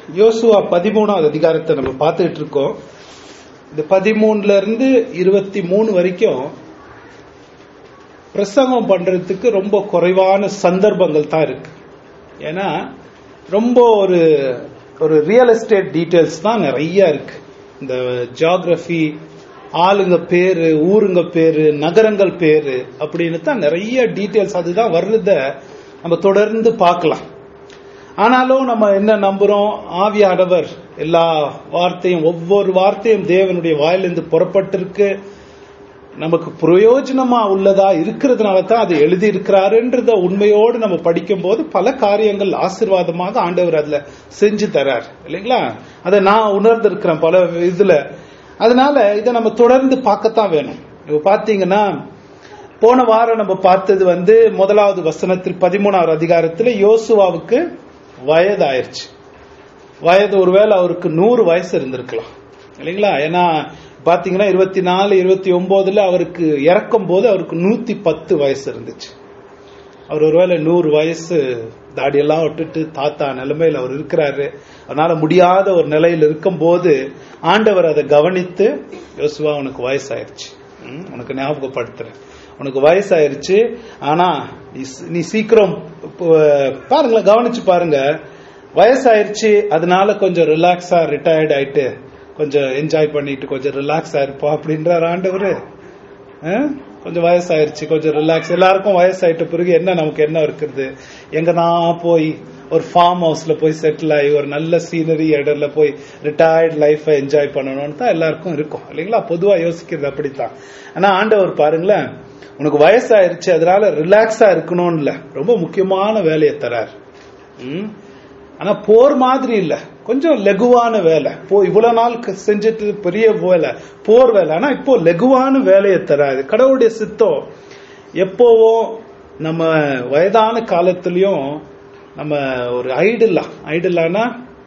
யோசுவா பதிமூணாவது அதிகாரத்தை நம்ம பார்த்துக்கிட்டு இருக்கோம் இந்த பதிமூணுல இருந்து இருபத்தி மூணு வரைக்கும் பிரசங்கம் பண்றதுக்கு ரொம்ப குறைவான சந்தர்ப்பங்கள் தான் இருக்கு ஏன்னா ரொம்ப ஒரு ஒரு ரியல் எஸ்டேட் டீட்டெயில்ஸ் தான் நிறைய இருக்கு இந்த ஜியாகிரபி ஆளுங்க பேரு ஊருங்க பேரு நகரங்கள் பேரு அப்படின்னு தான் நிறைய டீட்டெயில்ஸ் அதுதான் வர்றத நம்ம தொடர்ந்து பார்க்கலாம் ஆனாலும் நம்ம என்ன நம்புறோம் ஆவியானவர் எல்லா வார்த்தையும் ஒவ்வொரு வார்த்தையும் தேவனுடைய வாயிலிருந்து புறப்பட்டிருக்கு நமக்கு பிரயோஜனமா உள்ளதா இருக்கிறதுனால தான் அது எழுதி இருக்கிறாருன்றத உண்மையோடு நம்ம படிக்கும் போது பல காரியங்கள் ஆசிர்வாதமாக ஆண்டவர் அதுல செஞ்சு தரார் இல்லைங்களா அதை நான் உணர்ந்திருக்கிறேன் பல இதுல அதனால இதை நம்ம தொடர்ந்து பார்க்கத்தான் வேணும் இப்ப பாத்தீங்கன்னா போன வாரம் நம்ம பார்த்தது வந்து முதலாவது வசனத்தில் பதிமூணாவது அதிகாரத்துல யோசுவாவுக்கு வயது ஆயிருச்சு வயது ஒருவேளை அவருக்கு நூறு வயசு இருந்திருக்கலாம் இல்லைங்களா ஏன்னா பாத்தீங்கன்னா இருபத்தி நாலு இருபத்தி ஒன்பதுல அவருக்கு இறக்கும் போது அவருக்கு நூத்தி பத்து வயசு இருந்துச்சு அவர் ஒருவேளை நூறு வயசு தாடியெல்லாம் விட்டுட்டு தாத்தா நிலைமையில் அவர் இருக்கிறாரு அதனால முடியாத ஒரு நிலையில் இருக்கும் போது ஆண்டவர் அதை கவனித்து யோசுவா உனக்கு வயசாயிருச்சு ம், உனக்கு ஞாபகப்படுத்துறேன் உனக்கு வயசாயிருச்சு ஆனா நீ சி- நீ சீக்கிரம் ப- பாருங்களேன் கவனிச்சு பாருங்க வயசாயிருச்சு அதனால கொஞ்சம் ரிலாக்ஸா ரிட்டையர்ட் ஆயிட்டு கொஞ்சம் என்ஜாய் பண்ணிட்டு கொஞ்சம் ரிலாக்ஸா இருப்போம் அப்படின்றார் ஆண்டவர் கொஞ்சம் வயசாயிருச்சு கொஞ்சம் ரிலாக்ஸ் எல்லாருக்கும் வயசாயிட்ட பிறகு என்ன நமக்கு என்ன இருக்குது எங்க நான் போய் ஒரு ஃபார்ம் ஹவுஸ்ல போய் செட்டில் ஆகி ஒரு நல்ல சீனரி இடத்துல போய் ரிட்டையர்ட் லைஃபை என்ஜாய் பண்ணணும்னு தான் எல்லாருக்கும் இருக்கும் இல்லைங்களா பொதுவா யோசிக்கிறது அப்படித்தான் ஆனா ஆண்டவர் பாருங்களேன் உனக்கு வயசாயிருச்சு அதனால ரிலாக்ஸா இருக்கணும்னு இல்ல ரொம்ப முக்கியமான வேலையை தரார் ம்? ஆனா போர் மாதிரி இல்ல கொஞ்சம் லெகுவான வேலை போ இவ்வளவு நாள் க- செஞ்சுட்டு பெரிய வேலை போர் வேலை ஆனா இப்போ லெகுவான வேலையை தராது கடவுளுடைய சித்தம் எப்போவோ நம்ம வயதான காலத்திலயும் நம்ம ஒரு ஐடில்லா ஐடில்லானா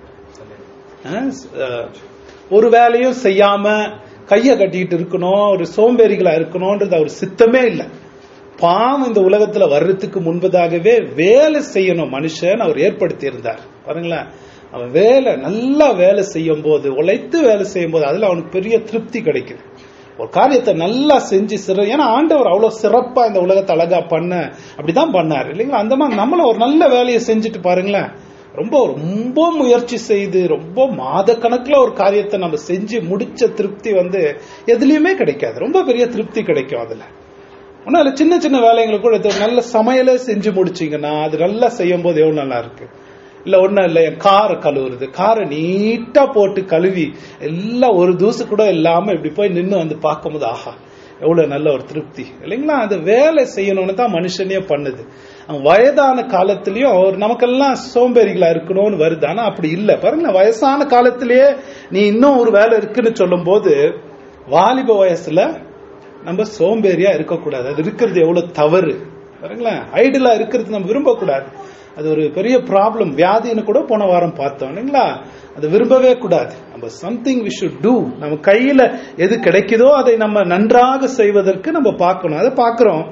ஒரு வேலையும் செய்யாம கைய கட்டிட்டு இருக்கணும் ஒரு சோம்பேறிகளா இருக்கணும்ன்றது அவர் சித்தமே இல்லை பாவம் இந்த உலகத்துல வர்றதுக்கு முன்பதாகவே வேலை செய்யணும் மனுஷன் அவர் ஏற்படுத்தி இருந்தார் பாருங்களேன் அவன் வேலை நல்லா வேலை செய்யும் போது உழைத்து வேலை செய்யும் போது அதுல அவனுக்கு பெரிய திருப்தி கிடைக்குது ஒரு காரியத்தை நல்லா செஞ்சு சிற ஏன்னா ஆண்டவர் அவ்வளவு சிறப்பா இந்த உலகத்தை அழகா பண்ண அப்படிதான் பண்ணாரு இல்லைங்களா அந்த மாதிரி நம்மளும் ஒரு நல்ல வேலையை செஞ்சுட்டு பாருங்களேன் ரொம்ப ரொம்ப முயற்சி செய்து ரொம்ப மாத கணக்குல ஒரு காரியத்தை நம்ம செஞ்சு முடிச்ச திருப்தி வந்து எதுலயுமே கிடைக்காது ரொம்ப பெரிய திருப்தி கிடைக்கும் அதுல ஒன்னும் இல்ல சின்ன சின்ன வேலைங்களுக்கு கூட இது நல்ல சமையலே செஞ்சு முடிச்சீங்கன்னா அது நல்லா செய்யும் போது எவ்வளவு நல்லா இருக்கு இல்ல ஒண்ணும் இல்ல என் காரை கழுவுறது காரை நீட்டா போட்டு கழுவி எல்லாம் ஒரு தூசு கூட இல்லாம இப்படி போய் நின்னு வந்து பார்க்கும்போது ஆஹா எவ்வளவு நல்ல ஒரு திருப்தி இல்லைங்களா அது வேலை செய்யணும்னு தான் மனுஷனே பண்ணுது அவன் வயதான காலத்திலயும் ஒரு நமக்கெல்லாம் சோம்பேறிகளா இருக்கணும்னு வருது ஆனா அப்படி இல்ல பாருங்க வயசான காலத்திலேயே நீ இன்னும் ஒரு வேலை இருக்குன்னு சொல்லும் போது வாலிப வயசுல நம்ம சோம்பேறியா இருக்கக்கூடாது அது இருக்கிறது எவ்வளவு தவறு பாருங்களேன் ஐடியலா இருக்கிறது நம்ம விரும்பக்கூடாது அது ஒரு பெரிய ப்ராப்ளம் வியாதின்னு கூட போன வாரம் பார்த்தோம் இல்லைங்களா அது விரும்பவே கூடாது நம்ம சம்திங் வி ஷுட் டூ நம்ம கையில எது கிடைக்குதோ அதை நம்ம நன்றாக செய்வதற்கு நம்ம பார்க்கணும் அதை பார்க்கிறோம்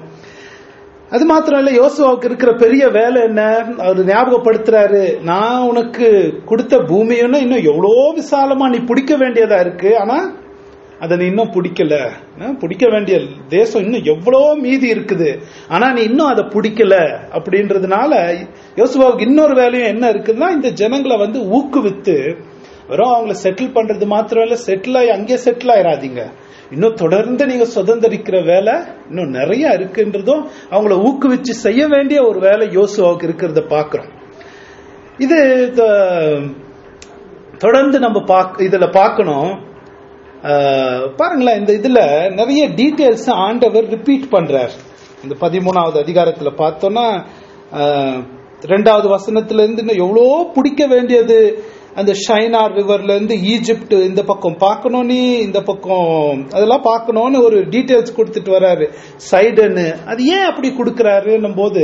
அது மாத்திரம் இல்ல யோசுவாவுக்கு இருக்கிற பெரிய வேலை என்ன அவர் ஞாபகப்படுத்துறாரு நான் உனக்கு கொடுத்த பூமியுன்னு இன்னும் எவ்வளோ விசாலமா நீ பிடிக்க வேண்டியதா இருக்கு ஆனா அதை நீ இன்னும் பிடிக்கல அஹ் பிடிக்க வேண்டிய தேசம் இன்னும் எவ்வளோ மீதி இருக்குது ஆனா நீ இன்னும் அதை பிடிக்கல அப்படின்றதுனால யோசுவாவுக்கு இன்னொரு வேலையும் என்ன இருக்குதுன்னா இந்த ஜனங்களை வந்து ஊக்குவித்து வெறும் அவங்கள செட்டில் பண்றது மாத்திரம் இல்ல செட்டில் ஆகி அங்கேயே செட்டில் ஆயிராதீங்க இன்னும் தொடர்ந்து நீங்க சுதந்திரிக்கிற வேலை இன்னும் நிறைய இருக்குன்றதும் அவங்கள ஊக்குவிச்சு செய்ய வேண்டிய ஒரு வேலை யோசுவாவுக்கு இருக்கிறத பாக்குறோம் இது த- தொடர்ந்து நம்ம பாக் இதுல பார்க்கணும் ஆஹ், பாருங்களேன் இந்த இதுல நிறைய டீடைல்ஸ் ஆண்டவர் ரிப்பீட் பண்றார் இந்த பதிமூணாவது அதிகாரத்துல பார்த்தோம்னா ஆஹ், ரெண்டாவது வசனத்துல இருந்து இன்னும் எவ்வளோ பிடிக்க வேண்டியது அந்த ஷைனார் ரிவர்ல இருந்து ஈஜிப்ட் இந்த பக்கம் பார்க்கணும் நீ இந்த பக்கம் அதெல்லாம் பார்க்கணும்னு ஒரு டீடைல்ஸ் கொடுத்துட்டு வர்றாரு சைடுன்னு அது ஏன் அப்படி கொடுக்கறாருன்னும் போது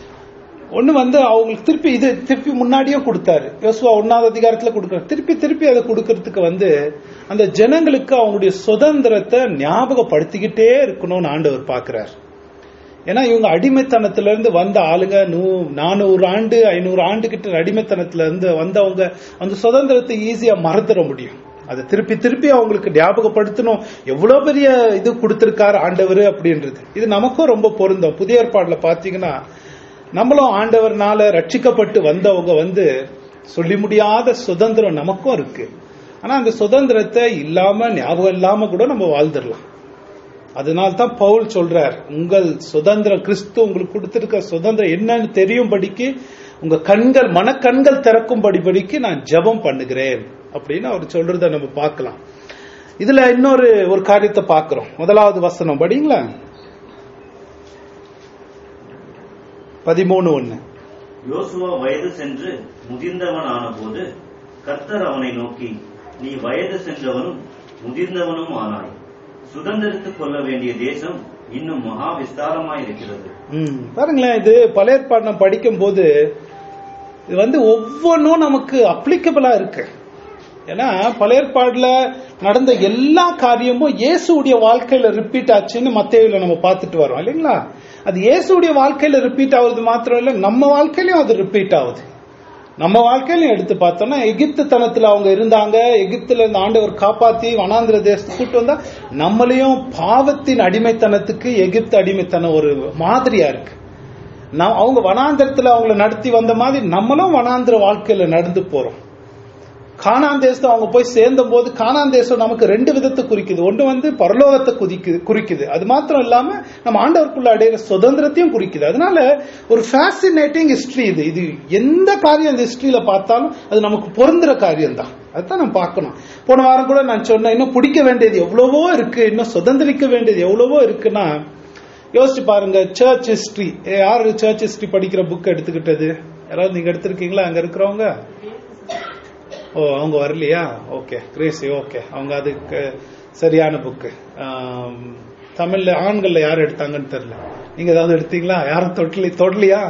ஒண்ணு வந்து அவங்களுக்கு திருப்பி இது திருப்பி முன்னாடியும் கொடுத்தாரு யோசுவா ஒன்னாவது அதிகாரத்துல கொடுக்குறாரு திருப்பி திருப்பி அதை கொடுக்கறதுக்கு வந்து அந்த ஜனங்களுக்கு அவங்களுடைய சுதந்திரத்தை ஞாபகப்படுத்திக்கிட்டே இருக்கணும்னு ஆண்டவர் பார்க்கிறார் ஏன்னா இவங்க அடிமைத்தனத்துல இருந்து வந்த ஆளுங்க நூ நானூறு ஆண்டு ஐநூறு ஆண்டு கிட்ட அடிமைத்தனத்துல இருந்து வந்தவங்க அந்த சுதந்திரத்தை ஈஸியா மறந்துட முடியும் அதை திருப்பி திருப்பி அவங்களுக்கு ஞாபகப்படுத்தணும் எவ்வளவு பெரிய இது கொடுத்திருக்காரு ஆண்டவர் அப்படின்றது இது நமக்கும் ரொம்ப பொருந்தும் புதிய ஏற்பாடுல பாத்தீங்கன்னா நம்மளும் ஆண்டவர்னால ரட்சிக்கப்பட்டு வந்தவங்க வந்து சொல்லி முடியாத சுதந்திரம் நமக்கும் இருக்கு ஆனா அந்த சுதந்திரத்தை இல்லாம ஞாபகம் இல்லாம கூட நம்ம வாழ்ந்துடலாம் அதனால தான் பவுல் சொல்றார் உங்கள் சுதந்திரம் கிறிஸ்து உங்களுக்கு கொடுத்திருக்க சுதந்திரம் என்னன்னு தெரியும்படிக்கு உங்க கண்கள் மனக்கண்கள் திறக்கும்படி படிக்கு நான் ஜெபம் பண்ணுகிறேன் அப்படின்னு அவர் சொல்றத நம்ம பார்க்கலாம் இதுல இன்னொரு ஒரு காரியத்தை பார்க்கிறோம் முதலாவது வசனம் படிங்களா பதிமூணு ஒண்ணு யோசுவா வயது சென்று முதிர்ந்தவன் ஆனபோது கர்த்தர் அவனை நோக்கி நீ வயது சென்றவனும் முதிர்ந்தவனும் ஆனாய் சுதந்திரித்துக் கொள்ள வேண்டிய தேசம் இன்னும் மகா விஸ்தாரமாயிருக்கிறது ம். பாருங்களேன் இது பழைய ஏற்பாடு நம்ம படிக்கும் போது இது வந்து ஒவ்வொன்றும் நமக்கு அப்ளிகபிளா இருக்கு ஏன்னா பழைய ஏற்பாடுல நடந்த எல்லா காரியமும் இயேசுடைய வாழ்க்கையில ரிப்பீட் ஆச்சுன்னு மத்தேயுல நம்ம பார்த்துட்டு வரோம் இல்லைங்களா அது இயேசுடைய வாழ்க்கையில ரிப்பீட் ஆகுது மாத்திரம் இல்ல நம்ம வாழ்க்கையிலயும் அது ரிப்பீட் ஆகுது நம்ம வாழ்க்கையிலும் எடுத்து பார்த்தோம்னா எகிப்து தனத்துல அவங்க இருந்தாங்க எகிப்துல இந்த ஆண்டவர் காப்பாத்தி வனாந்திர தேசத்துக்கு கூட்டு வந்தா நம்மளையும் பாவத்தின் அடிமைத்தனத்துக்கு எகிப்து அடிமைத்தனம் ஒரு மாதிரியா இருக்கு நான் அவங்க வனாந்திரத்துல அவங்கள நடத்தி வந்த மாதிரி நம்மளும் வனாந்திர வாழ்க்கையில நடந்து போறோம் கானான் தேசத்தை அவங்க போய் சேர்ந்த போது கானான் தேசம் நமக்கு ரெண்டு விதத்தை குறிக்குது ஒன்று வந்து பரலோகத்தை குதிக்குது குறிக்குது அது மாத்திரம் இல்லாம நம்ம ஆண்டவருக்குள்ள அடையிற சுதந்திரத்தையும் குறிக்குது அதனால ஒரு ஃபேசினேட்டிங் ஹிஸ்டரி இது இது எந்த காரியம் இந்த ஹிஸ்டரியில பார்த்தாலும் அது நமக்கு பொருந்துற காரியம் தான் அதுதான் நம்ம பார்க்கணும் போன வாரம் கூட நான் சொன்னேன் இன்னும் பிடிக்க வேண்டியது எவ்வளவோ இருக்கு இன்னும் சுதந்திரிக்க வேண்டியது எவ்வளவோ இருக்குன்னா யோசிச்சு பாருங்க சர்ச் ஹிஸ்டரி யாரு சர்ச் ஹிஸ்டரி படிக்கிற புக் எடுத்துக்கிட்டது யாராவது நீங்க எடுத்திருக்கீங்களா அங்க இருக்கிறவங்க ஓ அவங்க வரலையா ஓகே கிரேசி ஓகே அவங்க அதுக்கு சரியான புக்கு தமிழ்ல ஆண்கள்ல யார் எடுத்தாங்கன்னு தெரியல நீங்க ஏதாவது எடுத்தீங்களா யாரும் தொட்டலி தொடலையா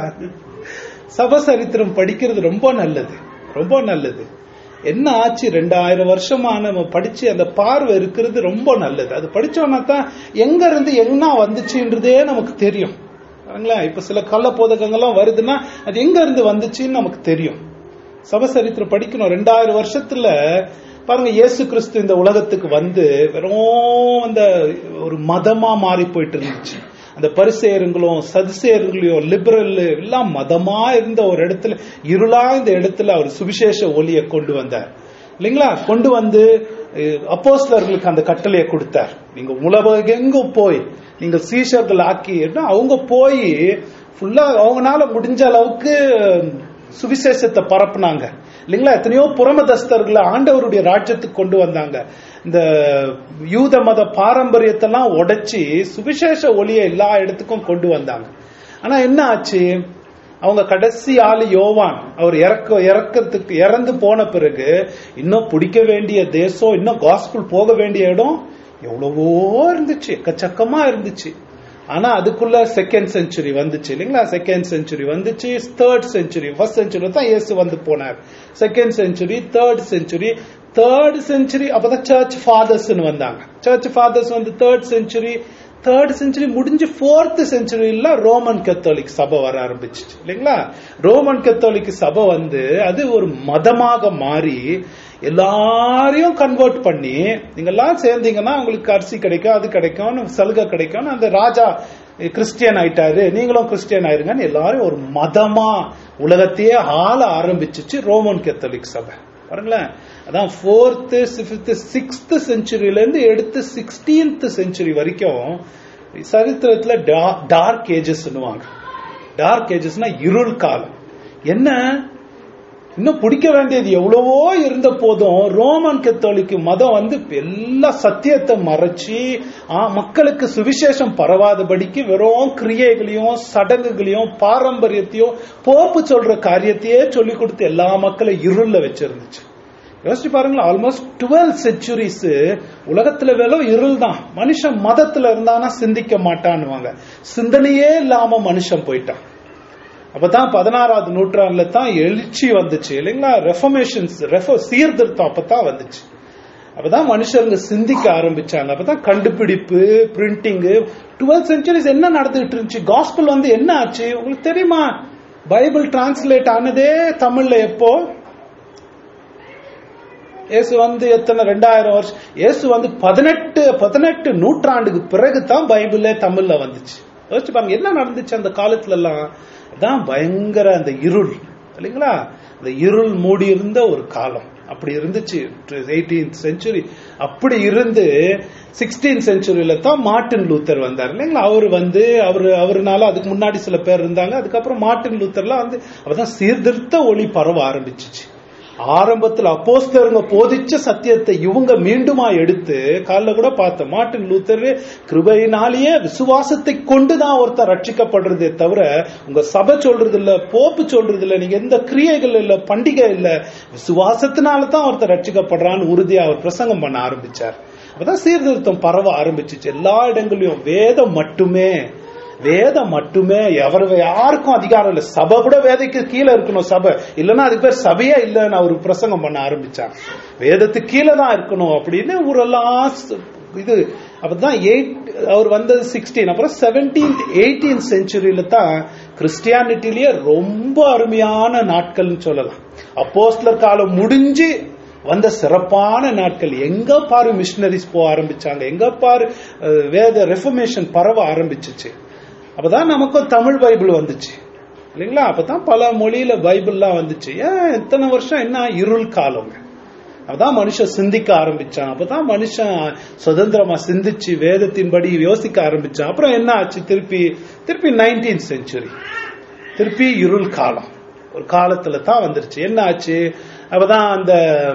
சபசரித்திரம் படிக்கிறது ரொம்ப நல்லது ரொம்ப நல்லது என்ன ஆச்சு ரெண்டாயிரம் வருஷமா நம்ம படிச்சு அந்த பார்வை இருக்கிறது ரொம்ப நல்லது அது படிச்சோம்னா தான் எங்க இருந்து என்ன வந்துச்சுன்றதே நமக்கு தெரியும் பாருங்களேன் இப்ப சில கள்ள போதகங்கள்லாம் வருதுன்னா அது எங்க இருந்து வந்துச்சுன்னு நமக்கு தெரியும் சபசரித்திரம் படிக்கணும் ரெண்டாயிரம் வருஷத்துல பாருங்க இயேசு கிறிஸ்து இந்த உலகத்துக்கு வந்து வெறும் அந்த ஒரு மதமா மாறி போயிட்டு இருந்துச்சு அந்த பரிசேருங்களும் சதுசேருங்களையும் லிபரல் எல்லாம் மதமா இருந்த ஒரு இடத்துல இருளா இந்த இடத்துல அவர் சுவிசேஷ ஒளியை கொண்டு வந்தார் இல்லைங்களா கொண்டு வந்து அப்போஸ்லர்களுக்கு அந்த கட்டளையை கொடுத்தார் நீங்க உலகெங்கும் போய் நீங்க சீஷர்கள் ஆக்கி அவங்க போய் ஃபுல்லா அவங்கனால முடிஞ்ச அளவுக்கு சுவிசேஷத்தை பரப்புனாங்க இல்லைங்களா எத்தனையோ புறமதஸ்தர்களை ஆண்டவருடைய ராஜ்யத்துக்கு கொண்டு வந்தாங்க இந்த யூத மத பாரம்பரியத்தெல்லாம் உடைச்சி சுவிசேஷ ஒளியை எல்லா இடத்துக்கும் கொண்டு வந்தாங்க ஆனா என்ன ஆச்சு அவங்க கடைசி ஆளு யோவான் அவர் இறக்க இறக்கிறதுக்கு இறந்து போன பிறகு இன்னும் பிடிக்க வேண்டிய தேசம் இன்னும் காஸ்பிள் போக வேண்டிய இடம் எவ்வளவோ இருந்துச்சு எக்கச்சக்கமா இருந்துச்சு ஆனா அதுக்குள்ள செகண்ட் செஞ்சுரி வந்துச்சு இல்லைங்களா செகண்ட் செஞ்சுரி வந்துச்சு தேர்ட் செஞ்சுரி ஃபர்ஸ்ட் செஞ்சுரி தான் இயேசு வந்து போனார் second century third century third century அப்பதான் சர்ச் ஃபாதர்ஸ் வந்தாங்க சர்ச் ஃபாதர்ஸ் வந்து தேர்ட் செஞ்சுரி தேர்ட் செஞ்சுரி முடிஞ்சு ஃபோர்த் செஞ்சுரியில ரோமன் கத்தோலிக் சபை வர ஆரம்பிச்சிச்சு இல்லைங்களா ரோமன் கத்தோலிக் சபை வந்து அது ஒரு மதமாக மாறி எல்லாரையும் கன்வெர்ட் பண்ணி நீங்க எல்லாம் சேர்ந்தீங்கன்னா உங்களுக்கு அரிசி கிடைக்கும் அது கிடைக்கும் சலுகை கிடைக்கும் அந்த ராஜா கிறிஸ்டியன் ஆயிட்டாரு நீங்களும் கிறிஸ்டியன் ஆயிருங்கன்னு எல்லாரும் ஒரு மதமா உலகத்தையே ஆள ஆரம்பிச்சிச்சு ரோமன் கத்தோலிக் சபை பாருங்களேன் அதான் ஃபோர்த்து ஃபிஃப்த் சிக்ஸ்த் செஞ்சுரியில இருந்து எடுத்து சிக்ஸ்டீன்த் செஞ்சுரி வரைக்கும் சரித்திரத்துல டார்க் ஏஜஸ் டார்க் ஏஜஸ்னா இருள் காலம் என்ன இன்னும் பிடிக்க வேண்டியது எவ்வளவோ இருந்த போதும் ரோமன் கத்தோலிக்கு மதம் வந்து எல்லா சத்தியத்தை மறைச்சு மக்களுக்கு சுவிசேஷம் பரவாதபடிக்கு வெறும் கிரியைகளையும் சடங்குகளையும் பாரம்பரியத்தையும் போப்பு சொல்ற காரியத்தையே சொல்லி கொடுத்து எல்லா மக்களும் இருள்ல வச்சிருந்துச்சு யோசிச்சு பாருங்களேன் ஆல்மோஸ்ட் டுவெல் செஞ்சுரிஸ் உலகத்துல வெறும் இருள் தான் மனுஷன் மதத்துல இருந்தானா சிந்திக்க மாட்டான்னுவாங்க சிந்தனையே இல்லாம மனுஷன் போயிட்டான் அப்பதான் பதினாறாவது நூற்றாண்டுல தான் எழுச்சி வந்துச்சு இல்லைங்களா ரெஃபர்மேஷன்ஸ் ரெஃப சீர்திருத்தம் அப்பதான் வந்துச்சு அப்பதான் மனுஷருங்க சிந்திக்க ஆரம்பிச்சாங்க அப்பதான் கண்டுபிடிப்பு பிரிண்டிங் டுவெல்த் சென்ச்சுரிஸ் என்ன நடந்துட்டு இருந்துச்சு காஸ்பல் வந்து என்ன ஆச்சு உங்களுக்கு தெரியுமா பைபிள் டிரான்ஸ்லேட் ஆனதே தமிழ்ல எப்போ இயேசு வந்து எத்தனை ரெண்டாயிரம் வருஷம் இயேசு வந்து பதினெட்டு பதினெட்டு நூற்றாண்டுக்கு பிறகு தான் பைபிளே தமிழ்ல வந்துச்சு யோசிச்சு பாருங்க என்ன நடந்துச்சு அந்த காலத்துல எல்லாம் தான் பயங்கர அந்த இருள் இல்லைங்களா அந்த இருள் மூடி இருந்த ஒரு காலம் அப்படி இருந்துச்சு எயிட்டீன்த் செஞ்சுரி அப்படி இருந்து சிக்ஸ்டீன் செஞ்சுரியில தான் மார்ட்டின் லூத்தர் வந்தார் இல்லைங்களா அவர் வந்து அவர் அவருனால அதுக்கு முன்னாடி சில பேர் இருந்தாங்க அதுக்கப்புறம் மார்ட்டின் லூத்தர்லாம் வந்து அப்பதான் சீர்திருத்த ஒளி பரவ ஆரம்பிச்சிச்சு ஆரம்பத்தில் அப்போஸ்தலருங்க போதிச்ச சத்தியத்தை இவங்க மீண்டுமா எடுத்து காலைல கூட பார்த்தோம் மார்ட்டின் லூத்தர் கிருபையினாலேயே விசுவாசத்தை கொண்டுதான் ஒருத்தர் ரட்சிக்கப்படுறதே தவிர உங்க சபை சொல்றது இல்ல போப்பு சொல்றது இல்ல நீங்க எந்த கிரியைகள் இல்ல பண்டிகை இல்ல விசுவாசத்தினால தான் ஒருத்தர் ரட்சிக்கப்படுறான்னு உறுதியா அவர் பிரசங்கம் பண்ண ஆரம்பிச்சார் அப்பதான் சீர்திருத்தம் பரவ ஆரம்பிச்சிச்சு எல்லா இடங்களையும் வேதம் மட்டுமே வேதம் மட்டுமே எவர் யாருக்கும் அதிகாரம் இல்லை சபை கூட வேதைக்கு கீழே இருக்கணும் சபை இல்லைன்னா அதுக்கு பேர் சபையே இல்லைன்னு அவர் பிரசங்கம் பண்ண ஆரம்பிச்சாங்க வேதத்துக்கு கீழே தான் இருக்கணும் அப்படின்னு ஊரெல்லாம் ஸ்- இது அப்பதான் எயிட் அவர் வந்தது சிக்ஸ்டீன் அப்புறம் செவன்டீன்த் எயிட்டீன் செஞ்சுரியில தான் கிறிஸ்டியானிட்டிலேயே ரொம்ப அருமையான நாட்கள்னு சொல்லலாம் அப்போஸ்லர் காலம் முடிஞ்சு வந்த சிறப்பான நாட்கள் எங்க பாரு மிஷினரிஸ் போக ஆரம்பிச்சாங்க எங்க பாரு அஹ், வேத ரெஃபர்மேஷன் பரவ ஆரம்பிச்சுச்சு அப்பதான் நமக்கும் தமிழ் பைபிள் வந்துச்சு இல்லைங்களா அப்பதான் பல மொழியில பைபிள்லாம் வந்துச்சு ஏன் இத்தனை வருஷம் என்ன இருள் காலங்க அப்பதான் மனுஷன் சிந்திக்க ஆரம்பிச்சான் அப்பதான் மனுஷன் சுதந்திரமா சிந்திச்சு வேதத்தின்படி யோசிக்க ஆரம்பிச்சான் அப்புறம் என்ன ஆச்சு திருப்பி திருப்பி நைன்டீன் செஞ்சுரி திருப்பி இருள் காலம் ஒரு காலத்துல தான் வந்துருச்சு என்ன ஆச்சு அப்பதான் அந்த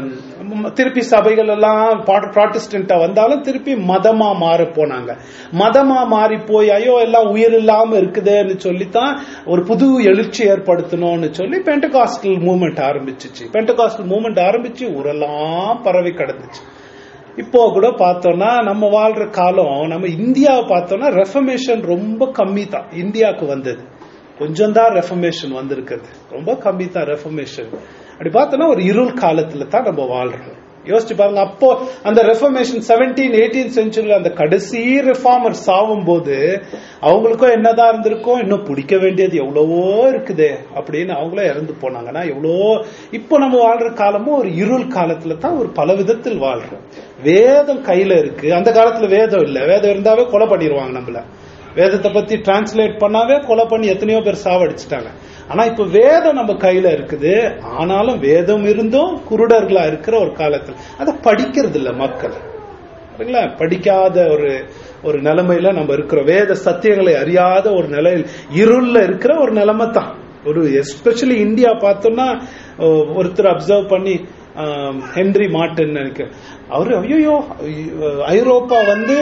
ம், திருப்பி சபைகள் எல்லாம் ப்ராட்டஸ்டன்டா வந்தாலும் திருப்பி மதமா மாற போனாங்க மதமா மாறி போய் ஐயோ எல்லாம் உயிர் இல்லாம இருக்குதுன்னு சொல்லித்தான் ஒரு புது எழுச்சி ஏற்படுத்தணும்னு சொல்லி பென்டகாஸ்டல் மூவ்மெண்ட் ஆரம்பிச்சிச்சு பென்டகாஸ்டல் மூவ்மெண்ட் ஆரம்பிச்சு ஊரெல்லாம் பரவி கிடந்துச்சு இப்போ கூட பார்த்தோம்னா நம்ம வாழ்ற காலம் நம்ம இந்தியாவை பார்த்தோம்னா ரெஃபர்மேஷன் ரொம்ப கம்மி தான் இந்தியாவுக்கு வந்தது கொஞ்சம் தான் ரெஃபர்மேஷன் வந்திருக்குது ரொம்ப கம்மி தான் ரெஃபர்மேஷன் அப்படி பார்த்தோம்னா ஒரு இருள் காலத்துல தான் நம்ம வாழ்றோம் யோசிச்சு பாருங்க அப்போ அந்த ரெஃபர்மேஷன் செவன்டீன் எயிட்டீன் செஞ்சுரியில் அந்த கடைசி ரிஃபார்மர் சாவும் போது அவங்களுக்கும் என்னதான் இருந்திருக்கும் இன்னும் பிடிக்க வேண்டியது எவ்வளவோ இருக்குதே அப்படின்னு அவங்களும் இறந்து போனாங்கன்னா எவ்வளோ இப்போ நம்ம வாழ்ற காலமும் ஒரு இருள் காலத்துல தான் ஒரு பல விதத்தில் வாழ்றோம் வேதம் கையில இருக்கு அந்த காலத்துல வேதம் இல்ல வேதம் இருந்தாவே கொலை பண்ணிடுவாங்க நம்மள வேதத்தை பத்தி டிரான்ஸ்லேட் பண்ணாவே கொலை பண்ணி எத்தனையோ பேர் சாவடிச்சிட்டாங்க ஆனா இப்ப வேதம் நம்ம கையில இருக்குது ஆனாலும் வேதம் இருந்தும் குருடர்களா இருக்கிற ஒரு காலத்துல அதை படிக்கிறது இல்ல மக்கள் சரிங்களா படிக்காத ஒரு ஒரு நிலைமையில நம்ம இருக்கிறோம் வேத சத்தியங்களை அறியாத ஒரு நிலையில் இருள்ல இருக்கிற ஒரு நிலைமை தான் ஒரு எஸ்பெஷலி இந்தியா பார்த்தோம்னா அஹ், ஒருத்தர் அப்சர்வ் பண்ணி ஆம், ஹென்றி மார்டன் நினைக்கிறேன் அவரு ஐயோ ஐரோப்பா வந்து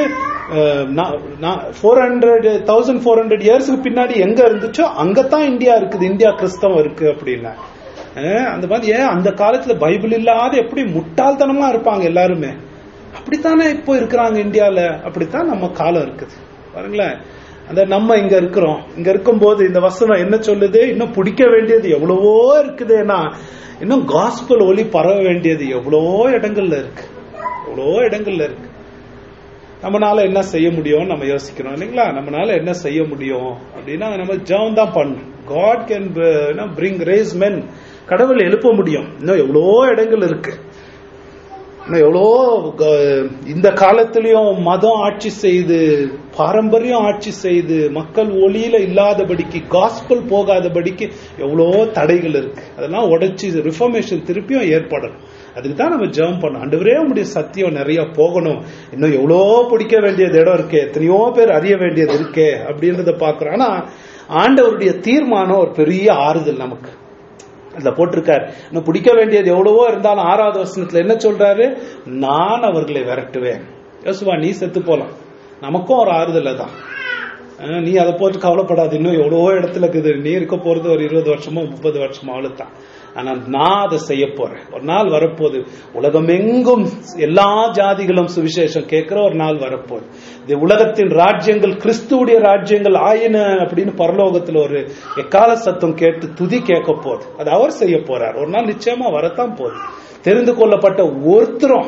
four hundred thousand four hundred இயர்ஸ்க்கு பின்னாடி எங்க இருந்துச்சோ அங்கதான் இந்தியா இருக்குது இந்தியா கிறிஸ்தவம் இருக்கு அப்படின்னா அஹ், அந்த மாதிரி ஏன் அந்த காலத்துல பைபிள் இல்லாத எப்படி முட்டாள்தனமா இருப்பாங்க எல்லாருமே அப்படித்தானே இப்போ இருக்கிறாங்க இந்தியால அப்படித்தான் நம்ம காலம் இருக்குது பாருங்களேன் அந்த நம்ம இங்க இருக்கிறோம் இங்க இருக்கும்போது இந்த வசனம் என்ன சொல்லுது இன்னும் பிடிக்க வேண்டியது எவ்வளவோ இருக்குதுன்னா இன்னும் காஸ்பல் ஒளி பரவ வேண்டியது எவ்வளவோ இடங்கள்ல இருக்கு எவ்வளவோ இடங்கள்ல இருக்கு நம்மனால என்ன செய்ய முடியும் நம்ம யோசிக்கணும் இல்லைங்களா நம்மனால என்ன செய்ய முடியும் அப்படின்னா நம்ம ஜெபம் தான் பண்ணணும் God can bring raise men கடவுள் எழுப்ப முடியும் இன்னும் எவ்வளோ இடங்கள் இருக்கு இன்னும் எவ்வளோ க- இந்த காலத்திலயும் மதம் ஆட்சி செய்து பாரம்பரியம் ஆட்சி செய்து மக்கள் ஒளியில இல்லாதபடிக்கு காஸ்பல் போகாதபடிக்கு எவ்வளோ தடைகள் இருக்கு அதெல்லாம் உடைச்சு ரிஃபர்மேஷன் திருப்பியும் ஏற்படணும் அதுக்கு தான் நம்ம ஜெபம் பண்ணணும் ஆண்டவரே உடைய சத்தியம் நிறைய போகணும் இன்னும் எவ்வளோ பிடிக்க வேண்டியது இடம் இருக்கே எத்தனையோ பேர் அறிய வேண்டியது இருக்கே அப்படின்றத பார்க்கிறோம் ஆனா ஆண்டவருடைய தீர்மானம் ஒரு பெரிய ஆறுதல் நமக்கு அதுல போட்டிருக்காரு இன்னும் பிடிக்க வேண்டியது எவ்வளவோ இருந்தாலும் ஆறாவது வசனத்துல என்ன சொல்றாரு நான் அவர்களை விரட்டுவேன் யோசுவா நீ செத்து போலாம் நமக்கும் ஒரு ஆறுதல் தான் அஹ் நீ அதை போட்டு கவலைப்படாது இன்னும் எவ்வளவோ இடத்துல இருக்குது நீ இருக்க போறது ஒரு இருபது வருஷமோ முப்பது வருஷமோ அவ்வளவுதான் ஆனா நான் அதை செய்ய போறேன் ஒரு நாள் வரப்போகுது உலகமெங்கும் எல்லா ஜாதிகளும் சுவிசேஷம் கேட்கிற ஒரு நாள் வரப்போகுது இந்த உலகத்தின் ராஜ்யங்கள் கிறிஸ்துவுடைய ராஜ்யங்கள் ஆயின அப்படின்னு பரலோகத்துல ஒரு எக்கால சத்தம் கேட்டு துதி கேட்க போகுது அது அவர் செய்ய போறார் ஒரு நாள் நிச்சயமா வரத்தான் போகுது தெரிந்து கொள்ளப்பட்ட ஒருத்தரும்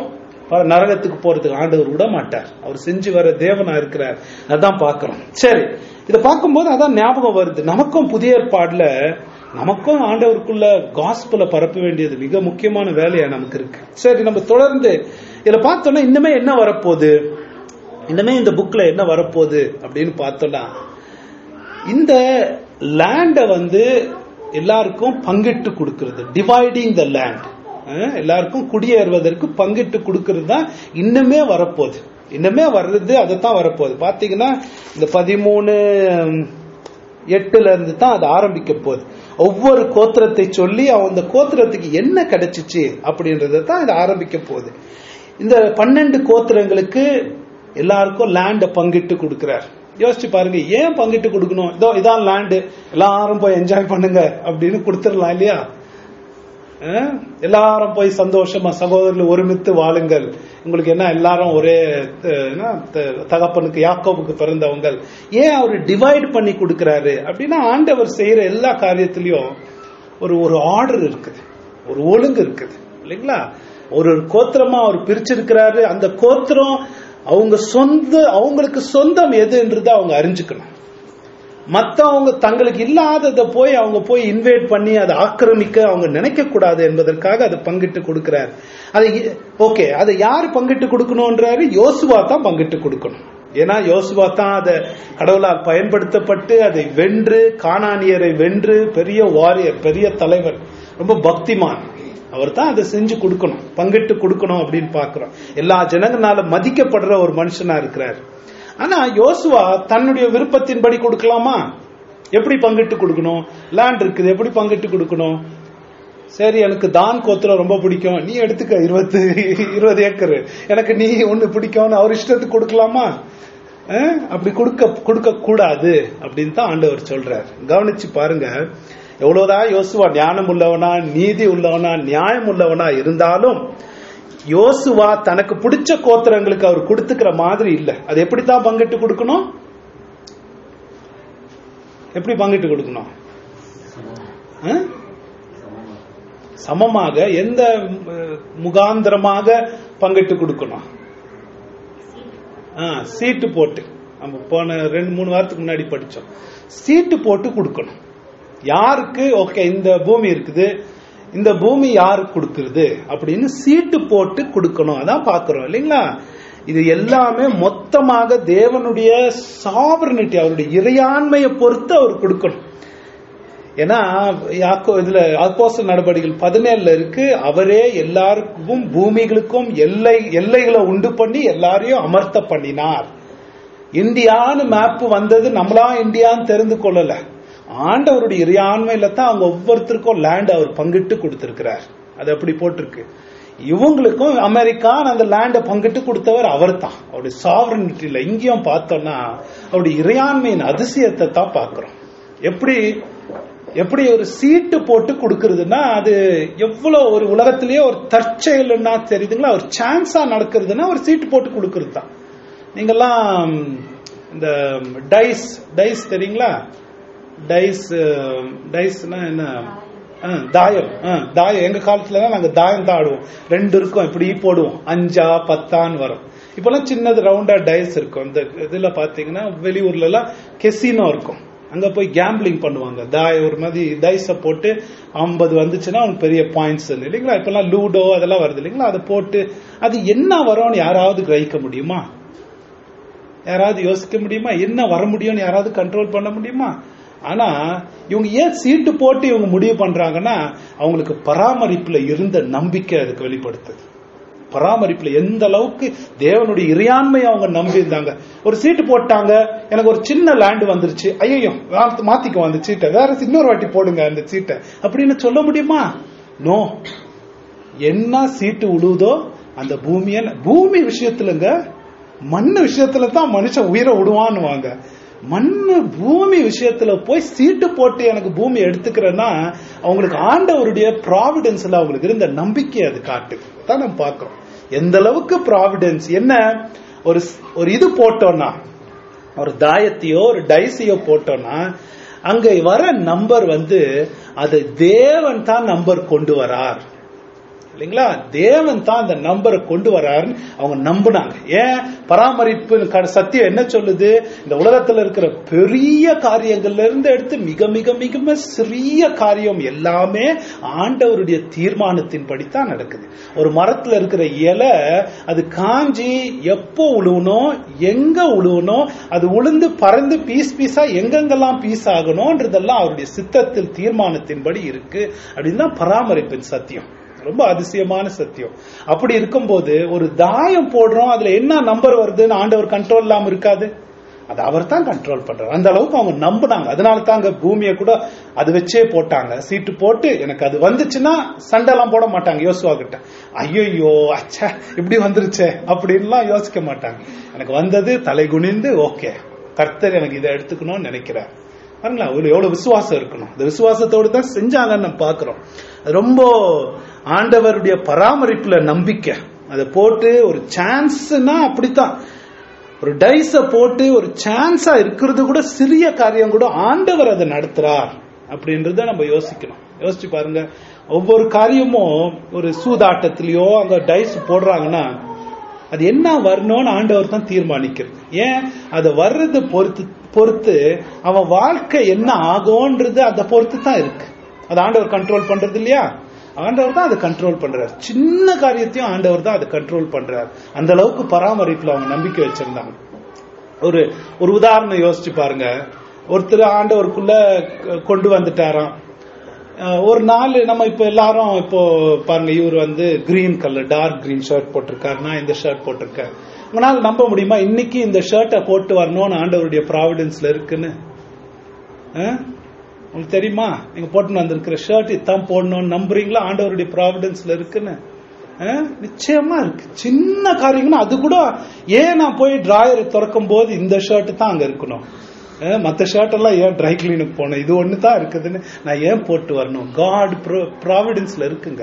பாரு, நரகத்துக்கு போறதுக்கு ஆண்டவர் விட மாட்டார் அவர் செஞ்சு வர தேவனா இருக்கிறார் அதான் பார்க்கிறோம் சரி இதை பார்க்கும்போது அதான் ஞாபகம் வருது நமக்கும் புதிய ஏற்பாடுல நமக்கும் ஆண்டவருக்குள்ள காஸ்பல பரப்ப வேண்டியது மிக முக்கியமான வேலையா நமக்கு இருக்கு சரி நம்ம தொடர்ந்து இதுல பார்த்தோம்னா இன்னுமே என்ன வரப்போகுது இன்னுமே இந்த புக்ல என்ன வரப்போகுது அப்படின்னு பார்த்தோம்னா இந்த லேண்ட வந்து எல்லாருக்கும் பங்கிட்டு கொடுக்கிறது டிவைடிங் த லேண்ட் எல்லாருக்கும் குடியேறுவதற்கு பங்கிட்டு கொடுக்கிறது தான் இன்னுமே வரப்போகுது இன்னுமே வர்றது அதைத்தான் வரப்போகுது பாத்தீங்கன்னா இந்த பதிமூணு எட்டுல இருந்து தான் அது ஆரம்பிக்க போகுது ஒவ்வொரு கோத்திரத்தை சொல்லி அந்த கோத்திரத்துக்கு என்ன கிடைச்சிச்சு அப்படின்றத தான் இது ஆரம்பிக்க போகுது இந்த பன்னெண்டு கோத்திரங்களுக்கு எல்லாருக்கும் லேண்ட பங்கிட்டு கொடுக்கிறார் யோசிச்சு பாருங்க ஏன் பங்கிட்டு கொடுக்கணும் இதோ இதான் லேண்டு எல்லாரும் போய் என்ஜாய் பண்ணுங்க அப்படின்னு கொடுத்துடலாம் இல்லையா அஹ்? எல்லாரும் போய் சந்தோஷமா சகோதரர்கள் ஒருமித்து வாழுங்கள் உங்களுக்கு என்ன எல்லாரும் ஒரே அஹ், என்ன, த- தகப்பனுக்கு யாக்கோபுக்கு பிறந்தவங்க ஏன் அவர் டிவைட் பண்ணி கொடுக்கிறாரு அப்படின்னா ஆண்டவர் செய்யற எல்லா காரியத்திலயும் ஒரு ஒரு ஆர்டர் இருக்குது ஒரு ஒழுங்கு இருக்குது இல்லைங்களா ஒரு ஒரு கோத்திரமா அவர் பிரிச்சிருக்கிறாரு அந்த கோத்திரம் அவங்க சொந்த அவங்களுக்கு சொந்தம் எதுன்றதை அவங்க அறிஞ்சுக்கணும் மத்தவங்க தங்களுக்கு இல்லாததை போய் அவங்க போய் இன்வைட் பண்ணி அதை ஆக்கிரமிக்க அவங்க நினைக்க கூடாது என்பதற்காக அதை பங்கிட்டு கொடுக்கிறார் அதை ஓகே அதை யார் பங்கிட்டு கொடுக்கணும்ன்றாரு யோசுவா தான் பங்கிட்டு கொடுக்கணும் ஏன்னா யோசுவா தான் அதை கடவுளால் பயன்படுத்தப்பட்டு அதை வென்று கானானியரை வென்று பெரிய வாரியர் பெரிய தலைவர் ரொம்ப பக்திமான் அவர் தான் அதை செஞ்சு கொடுக்கணும் பங்கிட்டு கொடுக்கணும் அப்படின்னு பாக்குறோம் எல்லா ஜனங்களால மதிக்கப்படுற ஒரு மனுஷனா இருக்கிறார் ஆனா யோசுவா தன்னுடைய விருப்பத்தின்படி கொடுக்கலாமா எப்படி பங்கிட்டு கொடுக்கணும் லேண்ட் இருக்குது எப்படி பங்கிட்டு கொடுக்கணும் சரி எனக்கு தான் கோத்திரம் ரொம்ப பிடிக்கும் நீ எடுத்துக்க இருபத்து இருபது ஏக்கர் எனக்கு நீ ஒண்ணு பிடிக்கும்னு அவர் இஷ்டத்துக்கு கொடுக்கலாமா அஹ்? அப்படி கொடுக்க கொடுக்க கூடாது அப்படின்னு தான் ஆண்டவர் சொல்றார் கவனிச்சு பாருங்க எவ்வளவுதான் யோசுவா ஞானம் உள்ளவனா நீதி உள்ளவனா நியாயம் உள்ளவனா இருந்தாலும் யோசுவா தனக்கு பிடிச்ச கோத்திரங்களுக்கு அவர் கொடுத்துக்கிற மாதிரி இல்ல அது எப்படித்தான் பங்கிட்டு கொடுக்கணும் எப்படி பங்கிட்டு கொடுக்கணும் அஹ்? சமமாக எந்த அஹ், முகாந்திரமாக பங்கிட்டு கொடுக்கணும் ஆ, சீட்டு போட்டு நம்ம போன ரெண்டு மூணு வாரத்துக்கு முன்னாடி படிச்சோம் சீட்டு போட்டு கொடுக்கணும் யாருக்கு ஓகே இந்த பூமி இருக்குது இந்த பூமி யாருக்கு கொடுக்கறது அப்படின்னு சீட்டு போட்டு கொடுக்கணும் அதான் பாக்குறோம் இல்லைங்களா இது எல்லாமே மொத்தமாக தேவனுடைய சாவரனிட்டி அவருடைய இறையாண்மையை பொறுத்து அவர் கொடுக்கணும் ஏன்னா யாக்கோ இதுல அப்போஸ்தலர் நடவடிக்கைகள் பதினேழுல இருக்கு அவரே எல்லாருக்கும் பூமிகளுக்கும் எல்லை எல்லைகளை உண்டு பண்ணி எல்லாரையும் அமர்த்த பண்ணினார் இந்தியான்னு மேப் வந்தது நம்மளா இந்தியான்னு தெரிந்து கொள்ளல ஆண்டவருடைய இறையாண்மையில தான் அவங்க ஒவ்வொருத்தருக்கும் லேண்ட் அவர் பங்கிட்டு கொடுத்திருக்கிறார் அது அப்படி போட்டிருக்கு இவங்களுக்கும் அமெரிக்கா அந்த லேண்டை பங்கிட்டு கொடுத்தவர் அவர் தான் அவருடைய சாவரனிட்டியில இங்கேயும் பார்த்தோம்னா அவருடைய இறையாண்மையின் அதிசயத்தை தான் பார்க்கிறோம் எப்படி எப்படி ஒரு சீட்டு போட்டு கொடுக்கறதுன்னா அது எவ்வளவு ஒரு உலகத்திலேயே ஒரு தற்செயல்னா தெரியுதுங்களா ஒரு சான்ஸா நடக்கிறதுனா ஒரு சீட்டு போட்டு கொடுக்கறது தான் நீங்கெல்லாம் இந்த டைஸ் டைஸ் தெரியுங்களா டைஸ் டைஸ்னா என்ன ஆ, தாயம் ஆ, தாயம் எங்க காலத்துல தான் நாங்க தாயம் தான் ஆடுவோம் ரெண்டு இருக்கும் இப்படி போடுவோம் அஞ்சா பத்தான்னு வரும் இப்பெல்லாம் சின்னது ரவுண்டா டைஸ் இருக்கும் இந்த இதுல பாத்தீங்கன்னா வெளியூர்ல எல்லாம் கெசினோ இருக்கும் அங்க போய் கேம்பிளிங் பண்ணுவாங்க தாய ஒரு மாதிரி டைஸ போட்டு ஐம்பது வந்துச்சுன்னா அவனுக்கு பெரிய பாயிண்ட்ஸ் இல்லைங்களா இப்பெல்லாம் லூடோ அதெல்லாம் வருது இல்லைங்களா அதை போட்டு அது என்ன வரும்னு யாராவது கிரகிக்க முடியுமா யாராவது யோசிக்க முடியுமா என்ன வர முடியும்னு யாராவது கண்ட்ரோல் பண்ண முடியுமா ஆனா இவங்க ஏன் சீட்டு போட்டு இவங்க முடிவு பண்றாங்கன்னா அவங்களுக்கு பராமரிப்புல இருந்த நம்பிக்கை அதுக்கு வெளிப்படுத்துது பராமரிப்புல எந்த அளவுக்கு தேவனுடைய இறையாண்மையை அவங்க நம்பி இருந்தாங்க ஒரு சீட்டு போட்டாங்க எனக்கு ஒரு சின்ன லேண்ட் வந்துருச்சு ஐயோ மாத்திக்குவோம் அந்த சீட்டை வேற இன்னொரு வாட்டி போடுங்க அந்த சீட்டை அப்படின்னு சொல்ல முடியுமா நோ என்ன சீட்டு உழுவுதோ அந்த பூமிய பூமி விஷயத்துலங்க மண்ணு விஷயத்துல தான் மனுஷன் உயிரை விடுவான்னுவாங்க மண்ணு பூமி விஷயத்துல போய் சீட்டு போட்டு எனக்கு பூமி எடுத்துக்கிறேன்னா அவங்களுக்கு ஆண்டவருடைய ப்ராவிடன்ஸ்ல அவங்களுக்கு இருந்த நம்பிக்கை அது காட்டு தான் நம்ம பார்க்கிறோம் எந்த அளவுக்கு ப்ராவிடன்ஸ் என்ன ஒரு ஒரு இது போட்டோம்னா ஒரு தாயத்தையோ ஒரு டைஸையோ போட்டோம்னா அங்க வர நம்பர் வந்து அது தேவன் தான் நம்பர் கொண்டு வரார் இல்லைங்களா தேவன் தான் அந்த நம்பரை கொண்டு வராருன்னு அவங்க நம்பினாங்க ஏன் பராமரிப்பு க- சத்தியம் என்ன சொல்லுது இந்த உலகத்துல இருக்கிற பெரிய காரியங்கள்ல இருந்து எடுத்து மிக மிக மிக மிக சிறிய காரியம் எல்லாமே ஆண்டவருடைய தீர்மானத்தின்படி தான் நடக்குது ஒரு மரத்துல இருக்கிற இலை அது காஞ்சி எப்போ உழுவணும் எங்க உழுவணும் அது உளுந்து பறந்து பீஸ் பீஸா எங்கெங்கெல்லாம் பீஸ் ஆகணும்ன்றதெல்லாம் அவருடைய சித்தத்தில் தீர்மானத்தின்படி இருக்கு அப்படின்னு தான் பராமரிப்பின் சத்தியம் ரொம்ப அதிசயமான சத்தியம் அப்படி இருக்கும்போது ஒரு தாயம் போடுறோம் அதுல என்ன நம்பர் வருதுன்னு ஆண்டவர் கண்ட்ரோல் இல்லாம இருக்காது அது அவர் தான் கண்ட்ரோல் பண்றாரு அந்த அளவுக்கு அவங்க நம்பினாங்க அதனால தான் அங்க பூமியை கூட அது வச்சே போட்டாங்க சீட்டு போட்டு எனக்கு அது வந்துச்சுன்னா சண்டைலாம் போட மாட்டாங்க யோசுவா கிட்ட ஐயோ அச்சா இப்படி வந்துருச்சே அப்படின்லாம் யோசிக்க மாட்டாங்க எனக்கு வந்தது தலை குனிந்து ஓகே கர்த்தர் எனக்கு இதை எடுத்துக்கணும்னு நினைக்கிறார் பாருங்களா ஒரு எவ்வளவு விசுவாசம் இருக்கணும் இந்த விசுவாசத்தோடு தான் செஞ்சாங்கன்னு நம்ம பாக்குறோம் அது ரொம்ப ஆண்டவருடைய பராமரிப்புல நம்பிக்கை அதை போட்டு ஒரு சான்ஸ்னா அப்படித்தான் ஒரு டைஸ போட்டு ஒரு சான்ஸா இருக்கிறது கூட சிறிய காரியம் கூட ஆண்டவர் அதை நடத்துறார் அப்படின்றத நம்ம யோசிக்கணும் யோசிச்சு பாருங்க ஒவ்வொரு காரியமும் ஒரு சூதாட்டத்திலயோ அங்க டைஸ் போடுறாங்கன்னா அது என்ன வரணும்னு ஆண்டவர் தான் தீர்மானிக்கிறது ஏன் அது வர்றது பொறுத்து பொறுத்து அவன் வாழ்க்கை என்ன ஆகும்ன்றது அதை பொறுத்து தான் இருக்கு அது ஆண்டவர் கண்ட்ரோல் பண்றது இல்லையா ஆண்டவர் தான் அதை கண்ட்ரோல் பண்றாரு சின்ன காரியத்தையும் ஆண்டவர் தான் அதை கண்ட்ரோல் பண்றாரு அந்த அளவுக்கு பராமரிப்புல அவங்க நம்பிக்கை வச்சிருந்தாங்க ஒரு ஒரு உதாரணம் யோசிச்சு பாருங்க ஒருத்தர் ஆண்டவருக்குள்ள கொண்டு வந்துட்டாராம் அஹ் ஒரு நாள் நம்ம இப்ப எல்லாரும் இப்போ பாருங்க இவர் வந்து green colour dark green shirt போட்டிருக்காரு நான் இந்த ஷர்ட் போட்டிருக்கேன் உங்களால நம்ப முடியுமா இன்னைக்கு இந்த ஷர்ட்டை போட்டு வரணும்னு ஆண்டவருடைய ப்ராவிடன்ஸ்ல இருக்குன்னு அஹ்? உங்களுக்கு தெரியுமா நீங்க போட்டுன்னு வந்திருக்கிற ஷர்ட் இதான் போடணும்னு நம்புறீங்களா ஆண்டவருடைய ப்ராவிடன்ஸ்ல இருக்குன்னு அஹ்? நிச்சயமா இருக்கு சின்ன காரியம்னா அது கூட ஏன் நான் போய் டிராயரை திறக்கும் போது இந்த ஷர்ட் தான் அங்க இருக்கணும் அஹ், மத்த ஷர்ட் எல்லாம் ஏன் ட்ரை கிளீனுக்கு போனேன் இது ஒண்ணு தான் இருக்குதுன்னு நான் ஏன் போட்டு வரணும் காட் ப்ராவிடன்ஸ்ல இருக்குங்க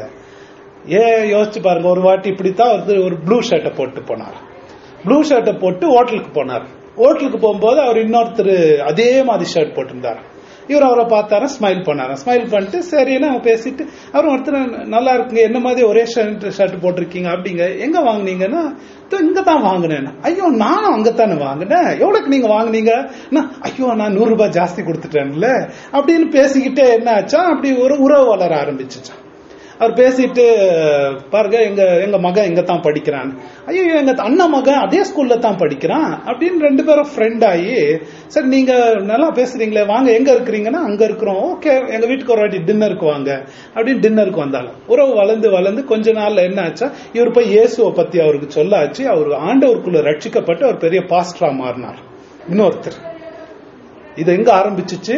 ஏன் யோசிச்சு பாருங்க ஒரு வாட்டி இப்படித்தான் ஒருத்தர் ஒரு ப்ளூ ஷர்ட்டை போட்டு போனார் ப்ளூ ஷர்ட்டை போட்டு ஹோட்டலுக்கு போனார் ஹோட்டலுக்கு போகும்போது அவர் இன்னொருத்தர் அதே மாதிரி ஷர்ட் போட்டிருந்தார் இவர் அவரை பார்த்தாரா ஸ்மைல் பண்ணாரா ஸ்மைல் பண்ணிட்டு சரின்னு அவங்க பேசிட்டு அவர் ஒருத்தர் நல்லா இருக்குங்க என்ன மாதிரி ஒரே ஷர்ட் ஷர்ட் போட்டிருக்கீங்க அப்படிங்க எங்க வாங்குனீங்கன்னா "இதோ இங்க தான் வாங்கினேன் ஐயோ நானும் அங்கத்தானே வாங்கினேன் எவ்வளவுக்கு நீங்க வாங்குனீங்க நான், ஐயோ நான் நூறு ரூபாய் ஜாஸ்தி கொடுத்துட்டேன்ல அப்படின்னு பேசிக்கிட்டே என்ன ஆச்சா அப்படி ஒரு உறவு வளர ஆரம்பிச்சுச்சான் அவர் பேசிட்டு பாருங்க எங்க எங்க மகன் இங்க தான் படிக்கிறான் ஐயோ எங்க அண்ணன் மகன் அதே ஸ்கூல்ல தான் படிக்கிறான் அப்படின்னு ரெண்டு பேரும் ஃப்ரெண்ட் ஆகி சரி நீங்க நல்லா பேசுறீங்களே வாங்க எங்க இருக்கிறீங்கன்னா அங்க இருக்கிறோம் ஓகே எங்க வீட்டுக்கு ஒரு வாட்டி டின்னருக்கு வாங்க அப்படின்னு டின்னருக்கு வந்தாங்க உறவு வளர்ந்து வளர்ந்து கொஞ்ச நாள்ல என்ன ஆச்சா இவர் போய் இயேசுவை பத்தி அவருக்கு சொல்லாச்சு அவர் ஆண்டவருக்குள்ள ரட்சிக்கப்பட்டு அவர் பெரிய பாஸ்டரா மாறினார் இன்னொருத்தர் இது எங்க ஆரம்பிச்சுச்சு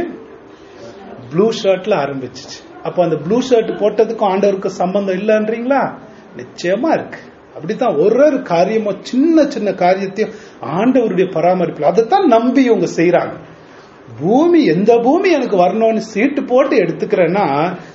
ப்ளூ ஷர்ட்ல ஆரம்பிச்சுச்சு அப்போ அந்த ப்ளூ ஷர்ட் போட்டதுக்கும் ஆண்டவருக்கு சம்பந்தம் இல்லைன்றீங்களா நிச்சயமா இருக்கு அப்படித்தான் ஒரு ஒரு காரியமும் சின்ன சின்ன காரியத்தையும் ஆண்டவருடைய பராமரிப்பு அதைத்தான் நம்பி இவங்க செய்யறாங்க பூமி எந்த பூமி எனக்கு வரணும்னு சீட்டு போட்டு எடுத்துக்கிறேன்னா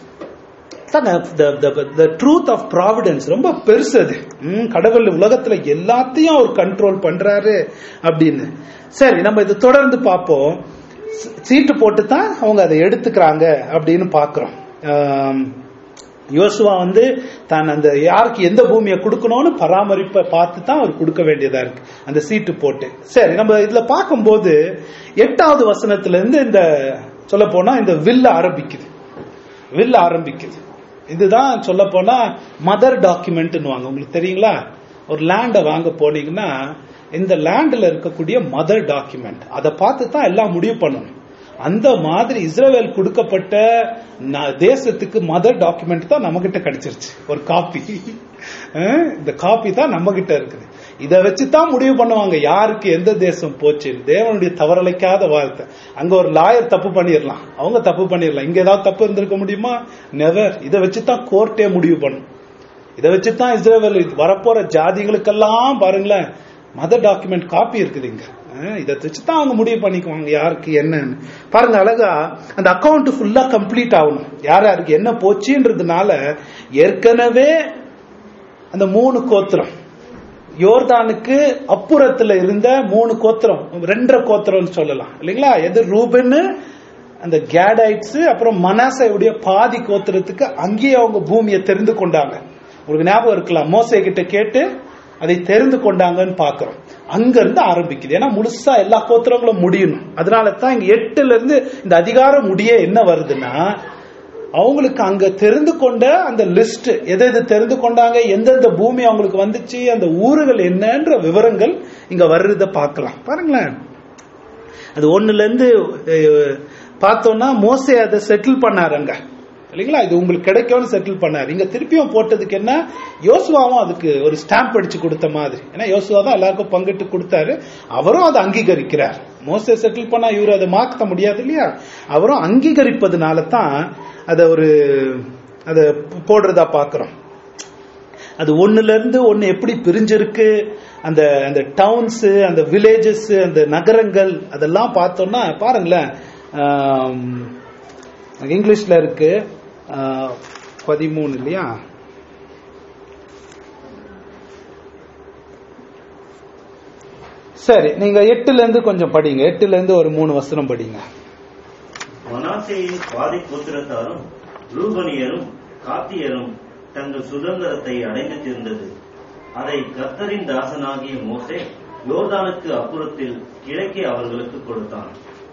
ட்ரூத் ஆஃப் ப்ராவிடன்ஸ் ரொம்ப பெருசு அது ம், கடவுள் உலகத்துல எல்லாத்தையும் அவர் கண்ட்ரோல் பண்றாரு அப்படின்னு சரி நம்ம இது தொடர்ந்து பார்ப்போம் சீ- சீட்டு போட்டு தான் அவங்க அதை எடுத்துக்கிறாங்க அப்படின்னு பாக்குறோம் ஆம், யோசுவா வந்து தான் அந்த யாருக்கு எந்த பூமியை கொடுக்கணும்னு பராமரிப்பை பார்த்து தான் அவர் கொடுக்க வேண்டியதா இருக்கு அந்த சீட்டு போட்டு சரி நம்ம இதுல பார்க்கும்போது எட்டாவது வசனத்துல இருந்து இந்த சொல்ல போனா இந்த வில்ல ஆரம்பிக்குது வில் ஆரம்பிக்குது இதுதான் சொல்ல போனா மதர் டாக்குமெண்ட்னுவாங்க உங்களுக்கு தெரியுங்களா ஒரு லேண்டை வாங்க போனீங்கன்னா இந்த லேண்ட்ல இருக்கக்கூடிய மதர் டாக்குமெண்ட் அதை பார்த்து தான் எல்லாம் முடிவு பண்ணணும் அந்த மாதிரி இஸ்ரேல் கொடுக்கப்பட்ட ந- தேசத்துக்கு மதர் டாக்குமெண்ட் தான் நம்ம கிட்ட கிடைச்சிருச்சு ஒரு காப்பி இந்த காப்பி தான் நம்ம கிட்ட இருக்குது இதை வச்சு தான் முடிவு பண்ணுவாங்க யாருக்கு எந்த தேசம் போச்சுன்னு தேவனுடைய தவறலைக்காத வார்த்தை அங்க ஒரு லாயர் தப்பு பண்ணிடலாம் அவங்க தப்பு பண்ணிடலாம் இங்க ஏதாவது தப்பு இருந்திருக்க முடியுமா நெவர் இதை வச்சு தான் கோர்ட்டே முடிவு பண்ணும் இதை வச்சு தான் இஸ்ரேல் வரப்போற ஜாதிகளுக்கெல்லாம் பாருங்களேன் மதர் டாக்குமெண்ட் காப்பி இருக்குது இங்க அஹ் இதை வச்சு தான் அவங்க முடிவு பண்ணிக்குவாங்க யாருக்கு என்னன்னு பாருங்க அழகா அந்த அக்கவுண்ட் ஃபுல்லா கம்ப்ளீட் ஆகணும் யார் யாருக்கு என்ன போச்சுன்றதுனால ஏற்கனவே அந்த மூணு கோத்திரம் யோர்தானுக்கு அப்புறத்துல இருந்த மூணு கோத்திரம் ரெண்டரை கோத்திரம்னு சொல்லலாம் இல்லைங்களா எது ரூபன்னு அந்த கேடைட்ஸ் அப்புறம் மனாசையுடைய பாதி கோத்திரத்துக்கு அங்கேயே அவங்க பூமியை தெரிந்து கொண்டாங்க உங்களுக்கு ஞாபகம் இருக்கலாம் மோசே கிட்ட கேட்டு அதை தெரிந்து கொண்டாங்கன்னு பாக்குறோம் அங்க இருந்து ஆரம்பிக்குது ஏன்னா முழுசா எல்லா கோத்திரங்களும் முடியணும் அதனால தான் இங்க எட்டுல இருந்து இந்த அதிகாரம் முடிய என்ன வருதுன்னா அவங்களுக்கு அங்க தெரிந்து கொண்ட அந்த லிஸ்ட் எதை எது தெரிந்து கொண்டாங்க எந்தெந்த பூமி அவங்களுக்கு வந்துச்சு அந்த ஊர்கள் என்னன்ற விவரங்கள் இங்க வர்றத பார்க்கலாம் பாருங்களேன் அது ஒண்ணுல இருந்து அஹ், பார்த்தோம்னா மோசே அதை செட்டில் பண்ணாருங்க இல்லைங்களா இது உங்களுக்கு கிடைக்கும்னு செட்டில் பண்ணாரு இங்க திருப்பியும் போட்டதுக்கு என்ன யோசுவாவும் அதுக்கு ஒரு ஸ்டாம்ப் அடிச்சு கொடுத்த மாதிரி ஏன்னா யோசுவா தான் எல்லாருக்கும் பங்கிட்டு கொடுத்தாரு அவரும் அதை அங்கீகரிக்கிறார் மோசே செட்டில் பண்ணா இவர் அதை மாற்ற முடியாது இல்லையா அவரும் அங்கீகரிப்பதனால தான் அதை ஒரு அதை போடுறதா பாக்குறோம் அது ஒண்ணுல இருந்து ஒண்ணு எப்படி பிரிஞ்சிருக்கு அந்த அந்த டவுன்ஸ் அந்த வில்லேஜஸ் அந்த நகரங்கள் அதெல்லாம் பார்த்தோம்னா பாருங்களேன் ஆம், இங்கிலீஷ்ல இருக்கு ஆ, பதிமூணு இல்லையா சரி நீங்க எட்டுல இருந்து கொஞ்சம் படிங்க எட்டுல இருந்து ஒரு மூணு வசனம் படிங்க மனாசேயின் பாதி கோத்திரத்தாரும் ரூபனியரும் காத்தியரும் தங்கள் சுதந்திரத்தை அடைந்து தீர்ந்தது அதை கர்த்தரின் தாசனாகிய மோசே யோர்தானுக்கு அப்புறத்தில் கிழக்கே அவர்களுக்கு கொடுத்தான்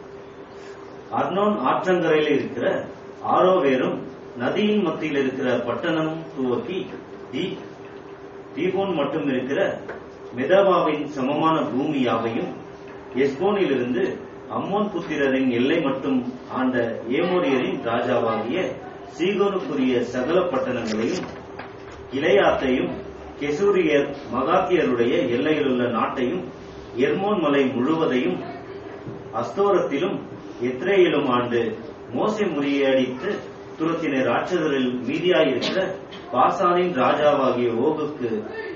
அர்னோன் ஆற்றங்கரையில் இருக்கிற ஆரோவேரும் நதியின் மத்தியில் இருக்கிற பட்டணமும் துவக்கி தீ- தீபோன் மட்டும் இருக்கிற மெதவாவின் சமமான பூமி யாவையும் எஸ்போனிலிருந்து அம்மோன் புத்திரரின் எல்லை மட்டும் ஆண்ட ஏமோரியரின் ராஜாவாகிய சீகோனுக்குரிய சகல பட்டணங்களையும் இளையாத்தையும் கெசூரியர் மகாத்தியருடைய எல்லையிலுள்ள நாட்டையும் எர்மோன் மலை முழுவதையும் அஸ்தோரத்திலும் எத்ரேயிலும் ஆண்டு மோசே முறியடித்து துரத்தின ராட்சதரில் மீதியாயிருக்கிற பாசானின் ராஜாவாகிய ஓகுக்கு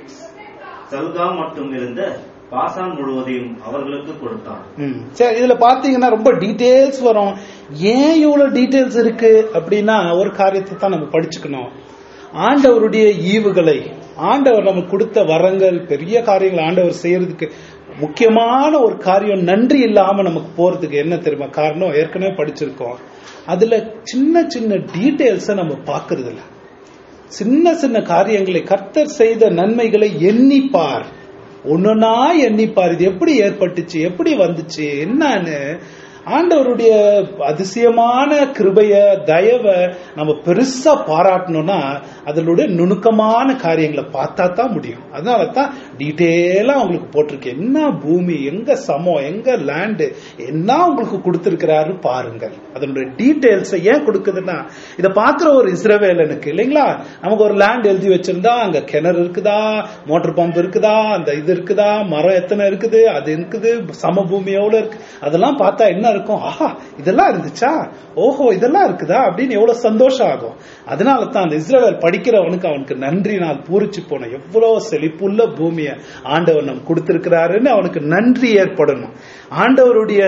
சல்கா மட்டும் இருந்த பாசான் முழுவதையும் அவர்களுக்கு கொடுத்தான் ம். சரி இதுல பாத்தீங்கன்னா ரொம்ப டீடைல்ஸ் வரும் ஏன் இவ்வளவு டீடைல்ஸ் இருக்கு அப்படின்னா ஒரு காரியத்தை தான் நம்ம படிச்சுக்கணும் ஆண்டவருடைய ஈவுகளை ஆண்டவர் நமக்கு கொடுத்த வரங்கள் பெரிய காரியங்கள் ஆண்டவர் செய்யறதுக்கு முக்கியமான ஒரு காரியம் நன்றி இல்லாம நமக்கு போறதுக்கு என்ன தெரியுமா காரணம் ஏற்கனவே படிச்சிருக்கோம் அதுல சின்ன சின்ன டீடைல்ஸ நம்ம பாக்குறது இல்ல சின்ன சின்ன காரியங்களை கர்த்தர் செய்த நன்மைகளை எண்ணிப்பார் ஒன்னொன்னா எண்ணிப்பார் இது எப்படி ஏற்பட்டுச்சு எப்படி வந்துச்சு என்னன்னு ஆண்டவருடைய அதிசயமான கிருபைய தயவை நம்ம பெருசா பாராட்டணும்னா அதனுடைய நுணுக்கமான காரியங்களை பார்த்தா தான் முடியும் அதனால தான் டீட்டெயிலா உங்களுக்கு போட்டிருக்கு என்ன பூமி எங்க சமம் எங்க லேண்டு என்ன உங்களுக்கு கொடுத்திருக்கிறாரு பாருங்கள் அதனுடைய டீட்டெயில்ஸ் ஏன் கொடுக்குதுன்னா இதை பாக்குற ஒரு இஸ்ரவேலனுக்கு இல்லைங்களா நமக்கு ஒரு லேண்ட் எழுதி வச்சிருந்தா அங்க கிணறு இருக்குதா மோட்டர் பம்ப் இருக்குதா அந்த இது இருக்குதா மரம் எத்தனை இருக்குது அது இருக்குது சமபூமி எவ்வளவு இருக்கு அதெல்லாம் பார்த்தா என்ன இருக்கும் ஆஹா இதெல்லாம் இருந்துச்சா ஓஹோ இதெல்லாம் இருக்குதா அப்படின்னு எவ்வளவு சந்தோஷம் ஆகும் அதனால தான் அந்த இஸ்ரவேல் படிக்கிறவனுக்கு அவனுக்கு நன்றி நாள் பூரிச்சு போன எவ்வளவு செழிப்புள்ள பூமியை ஆண்டவர் நம்ம கொடுத்திருக்கிறாருன்னு அவனுக்கு நன்றி ஏற்படணும் ஆண்டவருடைய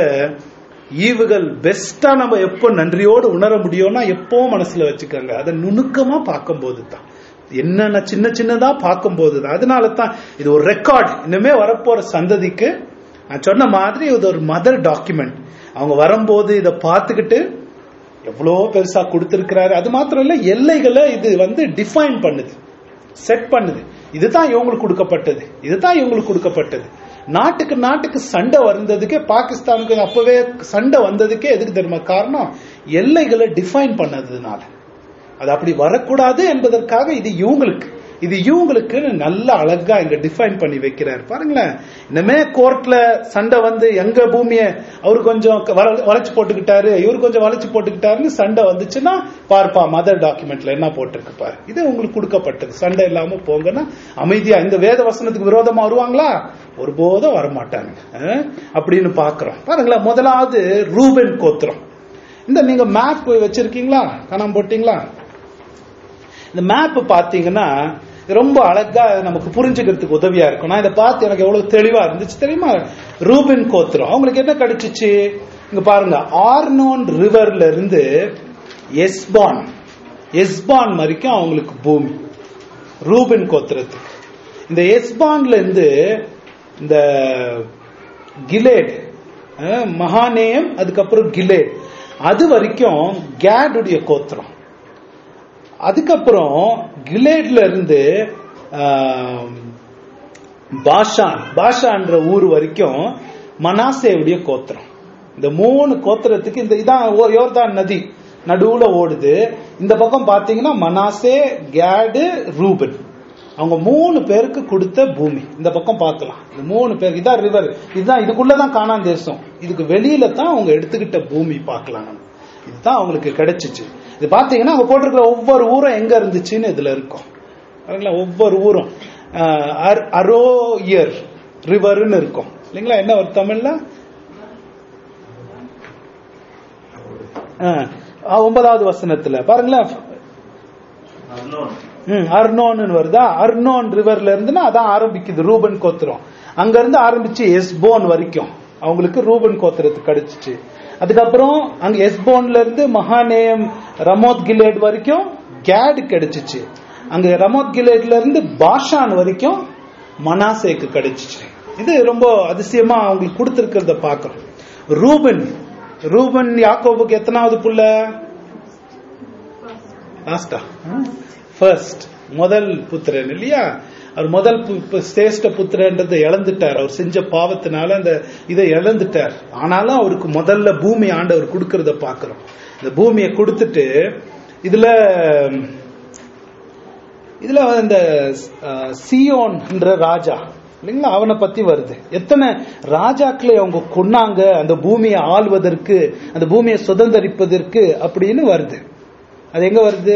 ஈவுகள் பெஸ்டா நம்ம எப்போ நன்றியோடு உணர முடியும்னா எப்பவும் மனசுல வச்சுக்கோங்க அதை நுணுக்கமா பார்க்கும்போது தான் என்னென்ன சின்ன சின்னதா பார்க்கும்போது தான் அதனால தான் இது ஒரு ரெக்கார்ட் இனிமே வரப்போற சந்ததிக்கு நான் சொன்ன மாதிரி இது ஒரு மதர் டாக்குமெண்ட் அவங்க வரும்போது இதை பார்த்துக்கிட்டு எவ்வளோ பெருசா கொடுத்திருக்கிறாரு அது மாத்திரம் இல்ல எல்லைகளை இது வந்து டிஃபைன் பண்ணுது செட் பண்ணுது இதுதான் இவங்களுக்கு கொடுக்கப்பட்டது இதுதான் இவங்களுக்கு கொடுக்கப்பட்டது நாட்டுக்கு நாட்டுக்கு சண்டை வந்ததுக்கே பாகிஸ்தானுக்கு அப்பவே சண்டை வந்ததுக்கே எதுக்கு தெரியுமா காரணம் எல்லைகளை டிஃபைன் பண்ணதுனால அது அப்படி வரக்கூடாது என்பதற்காக இது இவங்களுக்கு இது இவங்களுக்கு நல்ல அழகா இங்க டிஃபைன் பண்ணி வைக்கிறார் பாருங்களேன் இனிமே கோர்ட்ல சண்டை வந்து எங்க பூமியை அவரு கொஞ்சம் வர- வளைச்சு போட்டுக்கிட்டாரு இவரு கொஞ்சம் வளைச்சு போட்டுக்கிட்டாருன்னு சண்டை வந்துச்சுன்னா பார்ப்பா மதர் டாக்குமெண்ட்ல என்ன போட்டிருக்கு பாரு இது உங்களுக்கு கொடுக்கப்பட்டது சண்டை இல்லாம போங்கன்னா அமைதியா இந்த வேத வசனத்துக்கு விரோதமா வருவாங்களா ஒருபோதும் வரமாட்டாங்க அஹ், அப்படின்னு பாக்குறோம் பாருங்களேன் முதலாவது ரூபன் கோத்திரம் இந்த நீங்க மேப் வச்சிருக்கீங்களா காணாம போட்டீங்களா இந்த மேப் பாத்தீங்கன்னா இது ரொம்ப அழகா நமக்கு புரிஞ்சுக்கிறதுக்கு உதவியா இருக்கும் நான் இதை பார்த்து எனக்கு எவ்வளவு தெளிவா இருந்துச்சு தெரியுமா ரூபின் கோத்திரம் அவங்களுக்கு என்ன கிடைச்சிச்சு இங்க பாருங்க ஆர்னோன் ரிவர்ல இருந்து எஸ்பான் எஸ்பான் வரைக்கும் அவங்களுக்கு பூமி ரூபின் கோத்திரத்துக்கு இந்த எஸ்பான்ல இருந்து இந்த கிலேட் அஹ், மகாநேயம் அதுக்கப்புறம் கிலேட் அது வரைக்கும் கேடுடைய கோத்திரம் அதுக்கப்புறம் கிலேட்ல இருந்து ஆம், பாஷான் பாஷான்ற ஊர் வரைக்கும் மனாசேவுடைய கோத்திரம் இந்த மூணு கோத்திரத்துக்கு இந்த இதான் ஓ- யோர்தான் நதி நடுவுல ஓடுது இந்த பக்கம் பாத்தீங்கன்னா மனாசே கேடு ரூபன் அவங்க மூணு பேருக்கு கொடுத்த பூமி இந்த பக்கம் பார்க்கலாம் இந்த மூணு பேர் இதான் ரிவர் இதுதான் இதுக்குள்ளதான் காணான் தேசம் இதுக்கு வெளியில தான் அவங்க எடுத்துக்கிட்ட பூமி பார்க்கலாம் நம்ம இதுதான் அவங்களுக்கு கிடைச்சிச்சு இது பாத்தீங்கன்னா அவங்க போட்டிருக்கிற ஒவ்வொரு ஊரும் எங்க இருந்துச்சுன்னு இதுல இருக்கும் பாருங்களா ஒவ்வொரு ஊரும் அஹ், அர்- அரோயர் ரிவர்னு இருக்கும் இல்லைங்களா என்ன ஒரு தமிழ்ல அஹ், ஒன்பதாவது வசனத்துல பாருங்களேன் அர்னோன் ம், அர்னோன்னு வருதா அர்னோன் ரிவர்ல இருந்துன்னா அதான் ஆரம்பிக்குது ரூபன் கோத்திரம் அங்க இருந்து ஆரம்பிச்சு எஸ்போன் வரைக்கும் அவங்களுக்கு ரூபன் கோத்திரத்துக்கு கிடைச்சிச்சு அதுக்கப்புறம் அங்க எஸ்போன்ல இருந்து மகாநேயம் ரமோத் கிலேட் வரைக்கும் கேடு கிடைச்சிச்சு அங்க ரமோத் கிலேட்ல இருந்து பாஷான் வரைக்கும் மனாசேக்கு கிடைச்சிச்சு இது ரொம்ப அதிசயமா அவங்களுக்கு கொடுத்திருக்கிறத பார்க்கிறோம் ரூபன் ரூபன் யாக்கோபுக்கு எத்தனாவது புள்ள லாஸ்டா ஃபர்ஸ்ட் முதல் புத்திரன் இல்லையா அவர் முதல் பு- பு- சிரேஷ்ட புத்திரன்றதை இழந்துட்டார் அவர் செஞ்ச பாவத்தினால அந்த இதை இழந்துட்டார் ஆனாலும் அவருக்கு முதல்ல பூமி ஆண்டவர் கொடுக்கறத பார்க்கிறோம் இந்த பூமியை கொடுத்துட்டு இதுல இதுல இந்த அஹ், சியோன்ன்ற ராஜா இல்லைங்களா அவனை பத்தி வருது எத்தனை ராஜாக்களை அவங்க கொன்னாங்க அந்த பூமியை ஆள்வதற்கு அந்த பூமியை சுதந்தரிப்பதற்கு அப்படின்னு வருது அது எங்க வருது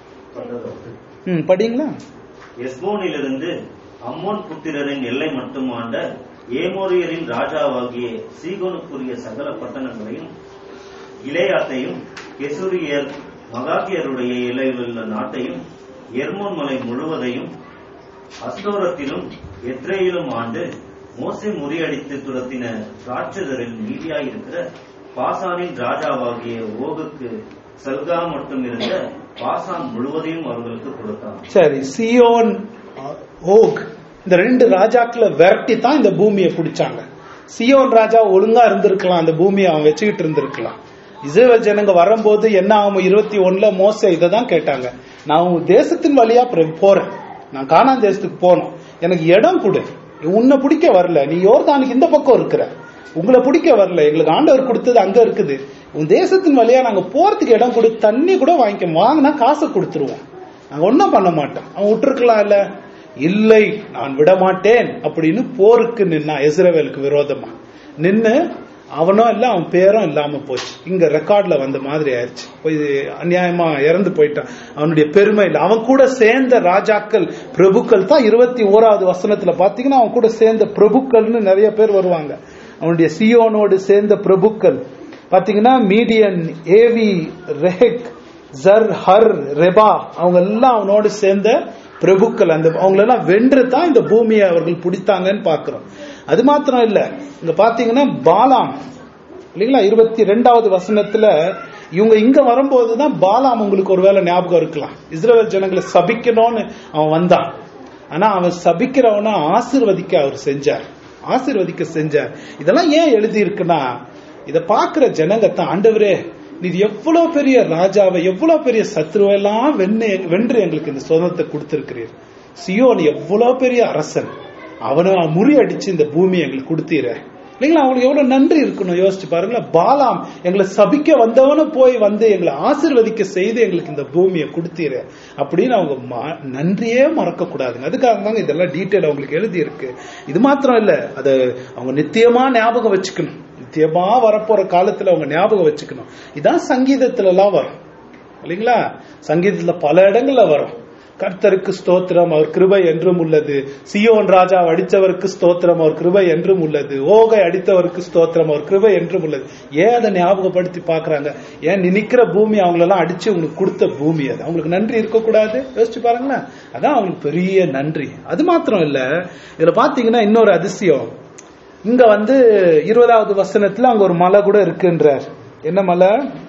ம் படிங்களா எஸ்போனிலிருந்து அம்மோன் புத்திரரின் எல்லை மட்டும் ஆண்ட ஏமோரியரின் ராஜாவாகிய சீகோனுக்குரிய சகல பட்டணங்களையும் இளையாத்தையும் கெசுரியர் மகாத்தியருடைய எல்லையிலுள்ள நாட்டையும் எர்மோன் மலை முழுவதையும் அஸ்தோரத்திலும் எத்ரேயிலும் ஆண்டு மோசே முறியடித்து துரத்தின ராட்சதரில் மீதியாயிருக்கிற பாசானின் ராஜாவாகிய ஓகுக்கு சல்கா மட்டும் இருந்த பாசான் முழுவதையும் அவர்களுக்கு கொடுத்தான் சரி சியோன் அஹ், ஓக் இந்த ரெண்டு ராஜாக்களை விரட்டி தான் இந்த பூமியை பிடிச்சாங்க சியோன் ராஜா ஒழுங்கா இருந்திருக்கலாம் அந்த பூமியை அவன் வச்சுக்கிட்டு இருந்திருக்கலாம் இஸ்ரேல் ஜனங்க வரும்போது என்ன ஆகும் இருபத்தி ஒண்ணுல மோச இதை தான் கேட்டாங்க நான் உன் தேசத்தின் வழியா பிற- போறேன் நான் கானான் தேசத்துக்கு போனோம் எனக்கு இடம் கொடு உன்னை பிடிக்க வரல நீ யோர்தானுக்கு இந்த பக்கம் இருக்கிற உங்களை பிடிக்க வரல எங்களுக்கு ஆண்டவர் கொடுத்தது அங்க இருக்குது உன் தேசத்தின் வழியா நாங்க போறதுக்கு இடம் கொடு தண்ணி கூட வாங்கிக்க வாங்கினா காசை கொடுத்துருவோம் நாங்க ஒன்றும் பண்ண மாட்டோம் அவன் விட்டுருக்கலாம் இல்ல இல்லை நான் விட மாட்டேன் அப்படின்னு போருக்கு நின்னா இஸ்ரவேலுக்கு விரோதமா நின்னு அவனும் இல்ல அவன் பேரும் இல்லாம போச்சு இங்க ரெக்கார்ட்ல வந்த மாதிரி ஆயிடுச்சு போய் அநியாயமா இறந்து போயிட்டான் அவனுடைய பெருமை இல்ல அவன் கூட சேர்ந்த ராஜாக்கள் பிரபுக்கள் தான் இருபத்தி ஓராவது வசனத்துல பாத்தீங்கன்னா அவன் கூட சேர்ந்த பிரபுக்கள்னு நிறைய பேர் வருவாங்க அவனுடைய சியோனோடு சேர்ந்த பிரபுக்கள் பாத்தீங்கன்னா மீடியன் ஏவி ரெஹெக் ஜர் ஹர் ரெபா அவங்க எல்லாம் அவனோடு சேர்ந்த பிரபுக்கள் அந்த அவங்களெல்லாம் வென்று தான் இந்த பூமியை அவர்கள் பிடித்தாங்கன்னு பார்க்கிறோம் அது மாத்திரம் இல்ல இங்க பாத்தீங்கன்னா பாலாம் இல்லைங்களா இருபத்தி ரெண்டாவது வசனத்துல இவங்க இங்க வரும்போதுதான் பாலாம் உங்களுக்கு ஒருவேளை ஞாபகம் இருக்கலாம் இஸ்ரேல் ஜனங்களை சபிக்கணும்னு அவன் வந்தான் ஆனா அவன் சபிக்கிறவனா ஆசிர்வதிக்க அவர் செஞ்சார் ஆசிர்வதிக்க செஞ்சார் இதெல்லாம் ஏன் எழுதி இருக்குன்னா இத பாக்குற ஜனங்க தான் ஆண்டவரே நீர் எவ்வளவு பெரிய ராஜாவை எவ்வளவு பெரிய சத்ருவெல்லாம் வென்று வென்று எங்களுக்கு இந்த சுதந்திரத்தை கொடுத்திருக்கிறீர் சியோன் எவ்வளவு பெரிய அரசன் அவனை முறியடிச்சு இந்த பூமியை எங்களுக்கு கொடுத்தீர இல்லைங்களா அவங்களுக்கு எவ்வளவு நன்றி இருக்கணும் யோசிச்சு பாருங்களேன் பாலாம் எங்களை சபிக்க வந்தவனும் போய் வந்து எங்களை ஆசிர்வதிக்க செய்து எங்களுக்கு இந்த பூமியை கொடுத்தீர அப்படின்னு அவங்க ம- நன்றியே மறக்க கூடாதுங்க அதுக்காக தாங்க இதெல்லாம் டீட்டெயில் அவங்களுக்கு எழுதி இருக்கு இது மாத்திரம் இல்ல அதை அவங்க நித்தியமா ஞாபகம் வச்சுக்கணும் நித்தியமா வரப்போற காலத்துல அவங்க ஞாபகம் வச்சுக்கணும் இதான் சங்கீதத்துல எல்லாம் வரும் இல்லைங்களா சங்கீதத்துல பல இடங்கள்ல வரும் கர்த்தருக்கு ஸ்தோத்திரம் அவர் கிருபை என்றும் உள்ளது சியோன் ராஜா அடித்தவருக்கு ஸ்தோத்திரம் அவர் கிருபை என்றும் உள்ளது ஓகை அடித்தவருக்கு ஸ்தோத்திரம் அவர் கிருபை என்றும் உள்ளது ஏன் அதை ஞாபகப்படுத்தி பாக்குறாங்க ஏன் நீ நிக்கிற பூமி அவங்களெல்லாம் அடிச்சு உங்களுக்கு கொடுத்த பூமி அது அவங்களுக்கு நன்றி இருக்கக்கூடாது யோசிச்சு பாருங்களேன் அதான் அவங்களுக்கு பெரிய நன்றி அது மாத்திரம் இல்ல இதுல பாத்தீங்கன்னா இன்னொரு அதிசயம் இங்க வந்து இருபதாவது வசனத்துல அங்க ஒரு மலை கூட இருக்குன்றார் என்ன மலை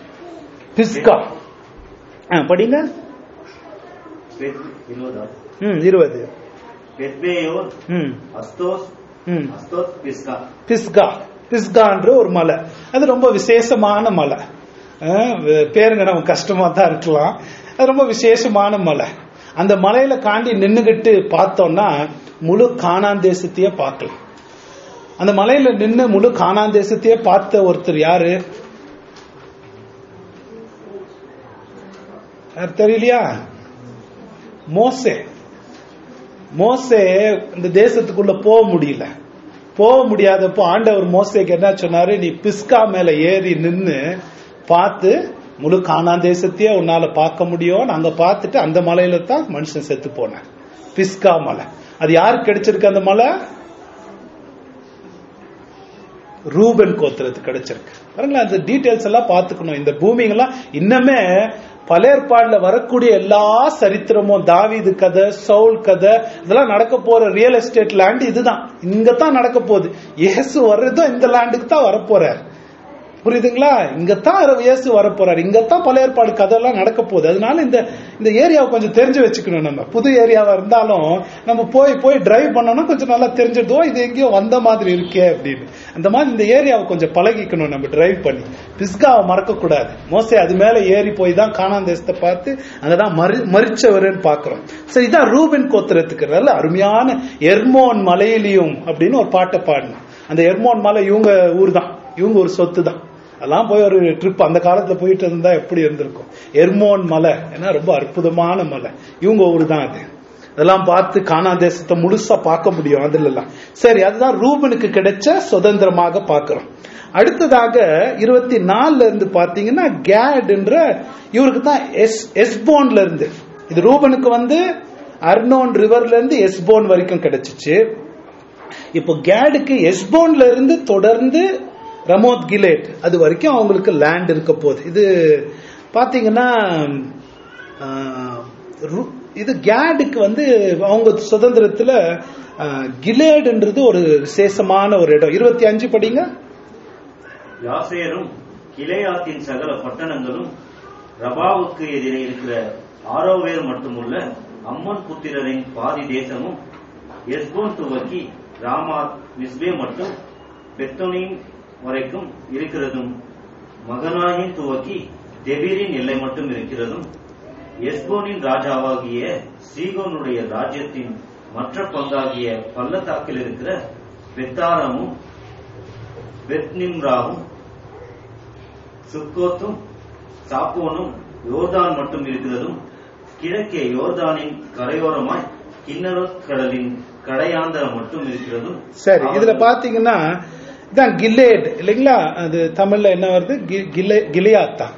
பிஸ்கா ஆ, படிங்க பெத்- இருபதா ம் இருபது பெத்பேயோர் ம் அஸ்தோஸ் ம் அஸ்தோஸ் பிஸ்கா பிஸ்கா பிஸ்கான்ற ஒரு மலை அது ரொம்ப விசேஷமான மலை அஹ், வே- பேருங்க நமக்கு கஷ்டமா தான் இருக்கலாம் அது ரொம்ப விசேஷமான மலை அந்த மலையில காண்டி நின்னுகிட்டு பார்த்தோம்னா முழு கானான் தேசத்தையே பார்க்கலாம் அந்த மலையில நின்னு முழு கானான் தேசத்தையே பார்த்த ஒருத்தர் யாரு யார் தெரியலையா மோசே மோசே இந்த தேசத்துக்குள்ள போக முடியல போக முடியாதப்போ ஆண்டவர் மோசேக்கு என்ன சொன்னாரு நீ பிஸ்கா மேல ஏறி நின்னு பார்த்து முழு கானான் தேசத்தையே உன்னால பார்க்க முடியும் அங்க பார்த்துட்டு அந்த மலையில தான் மனுஷன் செத்து போனான் பிஸ்கா மலை அது யாருக்கு கிடைச்சிருக்கு அந்த மலை ரூபன் கோத்திரத்துக்கு கிடைச்சிருக்கு பாருங்களேன் அந்த டீடைல்ஸ் எல்லாம் பார்த்துக்கணும் இந்த பூமிங்கெல்லாம் இன்னமே பழையற்பாடுல வரக்கூடிய எல்லா சரித்திரமும் தாவீது கதை சவுல் கதை இதெல்லாம் நடக்க போற ரியல் எஸ்டேட் லேண்ட் இதுதான் இங்க தான் நடக்க போகுது இயேசு வர்றதும் இந்த லேண்டுக்கு தான் வரப்போறார் புரியுதுங்களா இங்கத்தான் இயேசு வரப்போறாரு இங்கத்தான் பழைய ஏற்பாடு கதையெல்லாம் நடக்க போகுது அதனால இந்த இந்த ஏரியாவை கொஞ்சம் தெரிஞ்சு வச்சுக்கணும் நம்ம புது ஏரியாவா இருந்தாலும் நம்ம போய் போய் டிரைவ் பண்ணோம்னா கொஞ்சம் நல்லா தெரிஞ்சிடுதோ இது எங்கேயோ வந்த மாதிரி இருக்கே அப்படின்னு அந்த மாதிரி இந்த ஏரியாவை கொஞ்சம் பழகிக்கணும் நம்ம டிரைவ் பண்ணி பிஸ்காவை மறக்க கூடாது மோசே அது மேல ஏறி போய் தான் காணாந்த தேசத்தை பார்த்து அங்கதான் மறு மறிச்சவருன்னு பாக்குறோம் சரி இதான் ரூபின் கோத்திரத்துக்கு நல்ல அருமையான எர்மோன் மலையிலையும் அப்படின்னு ஒரு பாட்டை பாடினோம் அந்த எர்மோன் மலை இவங்க ஊர் தான் இவங்க ஒரு சொத்து தான் அதெல்லாம் போய் ஒரு ட்ரிப் அந்த காலத்துல போயிட்டு இருந்தா எப்படி இருந்திருக்கும் எர்மோன் மலை ஏன்னா ரொம்ப அற்புதமான மலை இவங்க ஊர் தான் அது அதெல்லாம் பார்த்து காணா தேசத்தை முழுசா பார்க்க முடியும் அதுல எல்லாம் சரி அதுதான் ரூபனுக்கு கிடைச்ச சுதந்திரமாக பார்க்கிறோம் அடுத்ததாக இருபத்தி நாலுல இருந்து பாத்தீங்கன்னா கேட்ன்ற இவருக்கு தான் எஸ் எஸ்போன்ல இருந்து இது ரூபனுக்கு வந்து அர்னோன் ரிவர்ல இருந்து எஸ்போன் வரைக்கும் கிடைச்சிச்சு இப்போ கேடுக்கு எஸ்போன்ல இருந்து தொடர்ந்து ரமோத் கிலேட் அது வரைக்கும் அவங்களுக்கு லேண்ட் இருக்க போகுது இது பாத்தீங்கன்னா ஆஹ், ரு- இது கேடுக்கு வந்து அவங்க சுதந்திரத்துல ஆஹ், கிலேடுன்றது ஒரு விசேஷமான ஒரு இடம் இருபத்தி அஞ்சு படிங்க யாசேரும் கிளையாத்தின் சகல பட்டணங்களும் ரபாவுக்கு எதிரே இருக்கிற ஆரோவேர் மட்டுமுள்ள அம்மன் புத்திரரின் பாதி தேசமும் எஸ்போன் துவக்கி ராமாத் மிஸ்பே மட்டும் பெத்தோனின் வரைக்கும் இருக்கிறதும் மகனாயின் துவக்கி தெபீரின் எல்லை மட்டும் இருக்கிறதும் எஸ்போனின் ராஜாவாகிய சீகோனுடைய ராஜ்யத்தின் மற்ற பங்காகிய பள்ளத்தாக்கில் இருக்கிற பெத்தாரமும் பெத்னிம்ராவும் சுக்கோத்தும் சாப்போனும் யோர்தான் மட்டும் இருக்கிறதும் கிழக்கே யோர்தானின் கரையோரமாய் கிண்ணரோத் கடலின் கடையாந்தரம் மட்டும் இருக்கிறதும் சரி இதுல அவர்கள் பாத்தீங்கன்னா இதான் கில்லேட் இல்லைங்களா அது தமிழ்ல என்ன வருது கி- கிலே கிலியாத்தா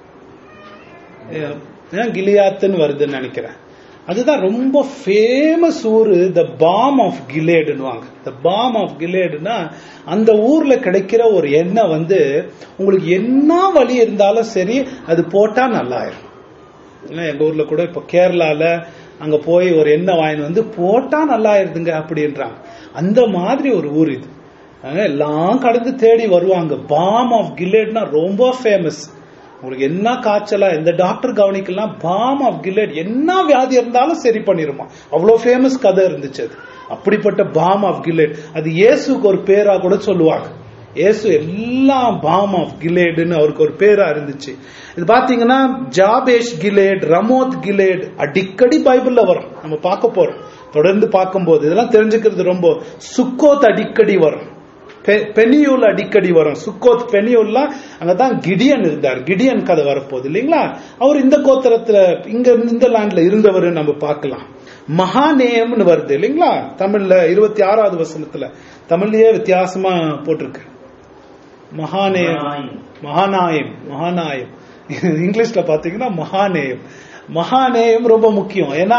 ஏன் கிலியாத்துன்னு வருதுன்னு நினைக்கிறேன் அதுதான் ரொம்ப ஃபேமஸ் ஊரு த பாம் ஆஃப் கிலேடுன்னுவாங்க த பாம் ஆஃப் கிலேடுனா அந்த ஊர்ல கிடைக்கிற ஒரு எண்ணெய் வந்து உங்களுக்கு என்ன வழி இருந்தாலும் சரி அது போட்டா நல்லாயிரும் இல்லை, எங்க ஊர்ல கூட இப்ப கேரளால அங்க போய் ஒரு எண்ணெய் வாங்கிட்டு வந்து போட்டா நல்லா இருதுங்க அப்படின்றாங்க அந்த மாதிரி ஒரு ஊர் இது அஹ் எல்லாம் கடந்து தேடி வருவாங்க பாம் ஆஃப் கில்லேட்னா ரொம்ப ஃபேமஸ் உங்களுக்கு என்ன காய்ச்சலா எந்த டாக்டர் கவனிக்கலாம் பாம் ஆஃப் கில்லேட் என்ன வியாதி இருந்தாலும் சரி பண்ணிருமா அவ்வளவு ஃபேமஸ் கதை இருந்துச்சு அது அப்படிப்பட்ட பாம் ஆஃப் கில்லேட் அது இயேசுக்கு ஒரு பேரா கூட சொல்லுவாங்க இயேசு எல்லாம் பாம் ஆஃப் கிலேடுன்னு அவருக்கு ஒரு பேரா இருந்துச்சு இது பாத்தீங்கன்னா ஜாபேஷ் கிலேட் ரமோத் கிலேட் அடிக்கடி பைபிள்ல வரும் நம்ம பார்க்க போறோம் தொடர்ந்து பார்க்கும்போது இதெல்லாம் தெரிஞ்சுக்கிறது ரொம்ப சுக்கோத் அடிக்கடி வரும் பெ- பெனியூல் அடிக்கடி வரும் சுக்கோத் பெனியூல்லாம் அங்கதான் கிடியன் இருந்தார் கிடியன் கதை வரப்போகுது இல்லைங்களா அவர் இந்த கோத்திரத்துல இங்க இந்த லேண்ட்ல இருந்தவர் நம்ம பார்க்கலாம் மகாநேயம்னு வருது இல்லைங்களா தமிழ்ல இருபத்தி ஆறாவது வசனத்துல தமிழ்லயே வித்தியாசமா போட்டிருக்கு மகாநேயம் மகனாயின் மகாநாயம் மகாநாயம் இங்கிலீஷ்ல பாத்தீங்கன்னா மகாநேயம் மகாநேயம் ரொம்ப முக்கியம் ஏன்னா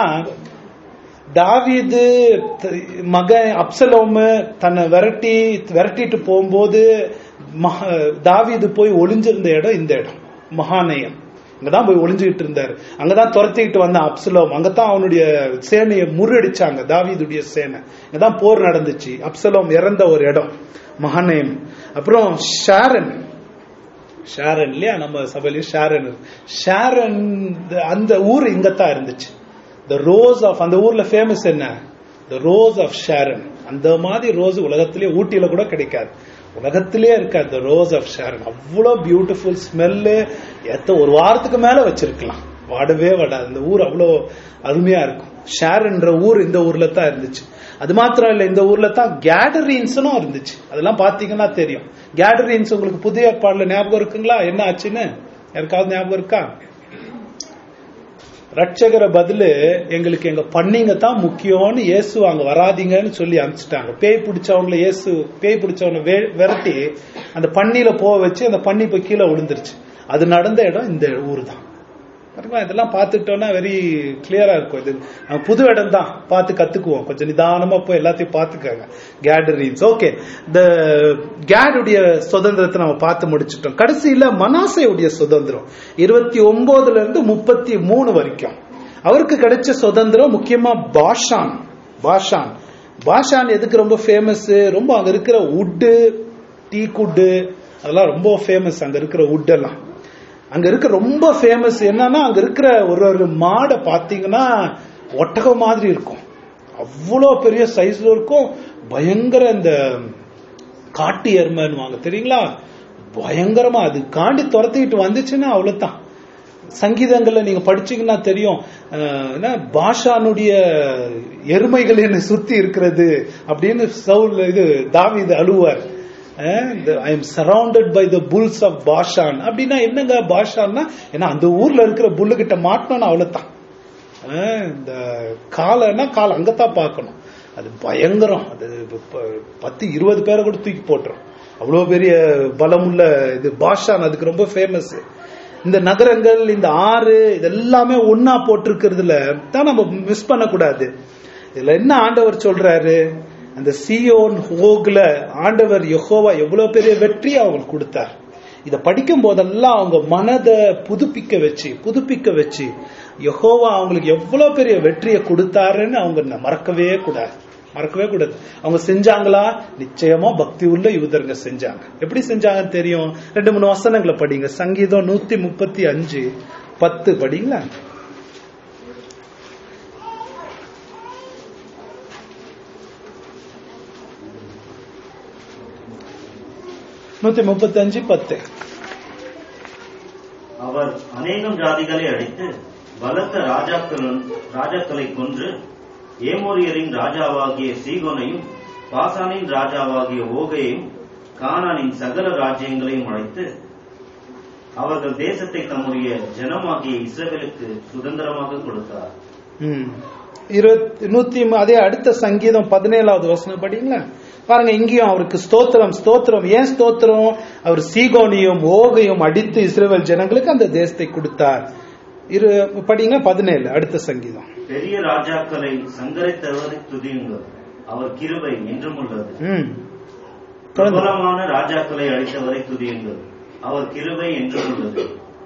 தாவீது த- மகன் அப்சலோமு தன்னை விரட்டி விரட்டிட்டு போகும்போது மகா தாவீது போய் ஒளிஞ்சிருந்த இடம் இந்த இடம் மகாநேயம் அங்கதான் போய் ஒளிஞ்சுக்கிட்டு இருந்தாரு அங்கதான் துரத்திக்கிட்டு வந்த அப்சலோம் அங்கதான் அவனுடைய சேனையை முறியடிச்சாங்க தாவீதுடைய சேனை அங்கதான் போர் நடந்துச்சு அப்சலோம் இறந்த ஒரு இடம் மகாநேயம் அப்புறம் ஷாரன் ஷாரன் இல்லையா நம்ம சபையிலயும் ஷாரன் இருக்கு. ஷாரன் the- அந்த ஊர் இங்கத்தான் இருந்துச்சு த ரோஸ் ஆஃப் அந்த ஊர்ல ஃபேமஸ் என்ன த ரோஸ் ஆஃப் ஷாரன் அந்த மாதிரி ரோஸ் உலகத்திலேயே ஊட்டியில கூட கிடைக்காது உலகத்திலேயே இருக்காது த ரோஸ் ஆஃப் ஷாரன் அவ்வளோ பியூட்டிஃபுல் ஸ்மெல்லு எத்த ஒரு வாரத்துக்கு மேல வச்சிருக்கலாம் வாடவே வாடாது அந்த ஊர் அவ்வளோ அருமையா இருக்கும் ஷேர்ன்ற ஊர் இந்த ஊர்ல தான் இருந்துச்சு அது மாத்திரம் இல்ல இந்த ஊர்ல தான் கேடரின்ஸ்னும் இருந்துச்சு அதெல்லாம் பாத்தீங்கன்னா தெரியும் கேடரின்ஸ் உங்களுக்கு புதிய ஏற்பாடுல ஞாபகம் இருக்குங்களா என்ன ஆச்சுன்னு யாருக்காவது ஞாபகம் இருக்கா ரட்சகரை பதிலு எங்களுக்கு எங்க பண்ணிங்க தான் முக்கியம்னு இயேசு அங்க வராதீங்கன்னு சொல்லி அனுப்பிச்சிட்டாங்க பேய் பிடிச்சவங்கள இயேசு பேய் பிடிச்சவங்க வே- விரட்டி அந்த பன்னியில போக வச்சு அந்த பன்னி போய் கீழே விழுந்துருச்சு அது நடந்த இடம் இந்த ஊர் தான் பாருங்களா, இதெல்லாம் பார்த்துட்டோம்னா வெரி கிளியரா இருக்கும் இது நம்ம புது இடம் தான் பார்த்து கத்துக்குவோம் கொஞ்சம் நிதானமா போய் எல்லாத்தையும் பார்த்துக்கோங்க கேடரின்ஸ் ஓகே இந்த கேடுடைய சுதந்திரத்தை நம்ம பார்த்து முடிச்சிட்டோம் கடைசியில மனாசையுடைய சுதந்திரம் இருபத்தி ஒன்பதுல இருந்து முப்பத்தி மூணு வரைக்கும் அவருக்கு கிடைச்ச சுதந்திரம் முக்கியமா பாஷான் பாஷான் பாஷான் எதுக்கு ரொம்ப ஃபேமஸ் ரொம்ப அங்க இருக்கிற உட்டு டீ குட்டு அதெல்லாம் ரொம்ப ஃபேமஸ் அங்க இருக்கிற wood எல்லாம் அங்க இருக்க ரொம்ப ஃபேமஸ் என்னன்னா அங்க இருக்கிற ஒரு ஒரு மாடை பாத்தீங்கன்னா ஒட்டகம் மாதிரி இருக்கும் அவ்வளோ பெரிய சைஸ்ல இருக்கும் பயங்கர இந்த காட்டு எருமைன்னுவாங்க தெரியுங்களா பயங்கரமா அது காண்டி துரத்திக்கிட்டு வந்துச்சுன்னா அவ்வளவுதான் சங்கீதங்கள்ல நீங்க படிச்சீங்கன்னா தெரியும் அஹ், என்ன பாஷானுடைய எருமைகள் என்னை சுத்தி இருக்கிறது அப்படின்னு சவுல் இது தாவீது அழுவார் I am surrounded by the bulls of Bashan அப்படின்னா என்னங்க பாஷான்னா ஏன்னா அந்த ஊர்ல இருக்கிற புல்லு கிட்ட மாட்டணும்னு அவ்வளவுதான் அஹ், இந்த காலைன்னா கால் அங்கத்தான் பார்க்கணும் அது பயங்கரம் அது ப- ப- பத்து இருபது பேரை கூட தூக்கி போட்டுரும் அவ்வளவு பெரிய பலமுள்ள இது பாஷான் அதுக்கு ரொம்ப ஃபேமஸ் இந்த நகரங்கள் இந்த ஆறு இதெல்லாமே ஒன்னா போட்டிருக்கிறதுல தான் நம்ம மிஸ் பண்ணக்கூடாது இதுல என்ன ஆண்டவர் சொல்றாரு அந்த சியோன் ஹோக்ல ஆண்டவர் யெகோவா எவ்வளவு பெரிய வெற்றி அவங்களுக்கு கொடுத்தார் இத படிக்கும் போதெல்லாம் அவங்க மனதை புதுப்பிக்க வச்சு புதுப்பிக்க வச்சு யெகோவா அவங்களுக்கு எவ்வளவு பெரிய வெற்றியை கொடுத்தாருன்னு அவங்க மறக்கவே கூடாது மறக்கவே கூடாது அவங்க செஞ்சாங்களா நிச்சயமா பக்தி உள்ள யூதருங்க செஞ்சாங்க எப்படி செஞ்சாங்கன்னு தெரியும் ரெண்டு மூணு வசனங்களை படிங்க சங்கீதம் நூத்தி முப்பத்தி அஞ்சு பத்து படிங்களா நூத்தி முப்பத்தி அஞ்சு பத்து அவர் அநேகம் ஜாதிகளை அடித்து பலத்த ராஜாக்களும் ராஜாக்களை கொன்று ஏமோரியரின் ராஜாவாகிய சீகோனையும் பாசானின் ராஜாவாகிய ஓகையையும் கானானின் சகல ராஜ்யங்களையும் அழைத்து அவர்கள் தேசத்தை தம்முடைய ஜனமாகிய இஸ்ரவேலுக்கு சுதந்திரமாக கொடுத்தார் ம். இருபத்தி நூத்தி ம- அதே அடுத்த சங்கீதம் பதினேழாவது வசனம் படிங்களா பாருங்க இங்கேயும் அவருக்கு ஸ்தோத்திரம் ஸ்தோத்திரம் ஏன் ஸ்தோத்திரம் அவர் சீகோனியும் ஓகையும் அடித்து இஸ்ரேல் ஜனங்களுக்கு அந்த தேசத்தை கொடுத்தார் இரு படிங்க பதினேழு அடுத்த சங்கீதம் பெரிய ராஜாக்களை சங்கரித்தவரை துதியுங்கள் அவர் கிருபை என்றும் உள்ளது ம் தொடர்ந்து. பிரபலமான ராஜாக்களை அழித்தவரை துதியுங்கள் அவர் கிருபை என்றும் உள்ளது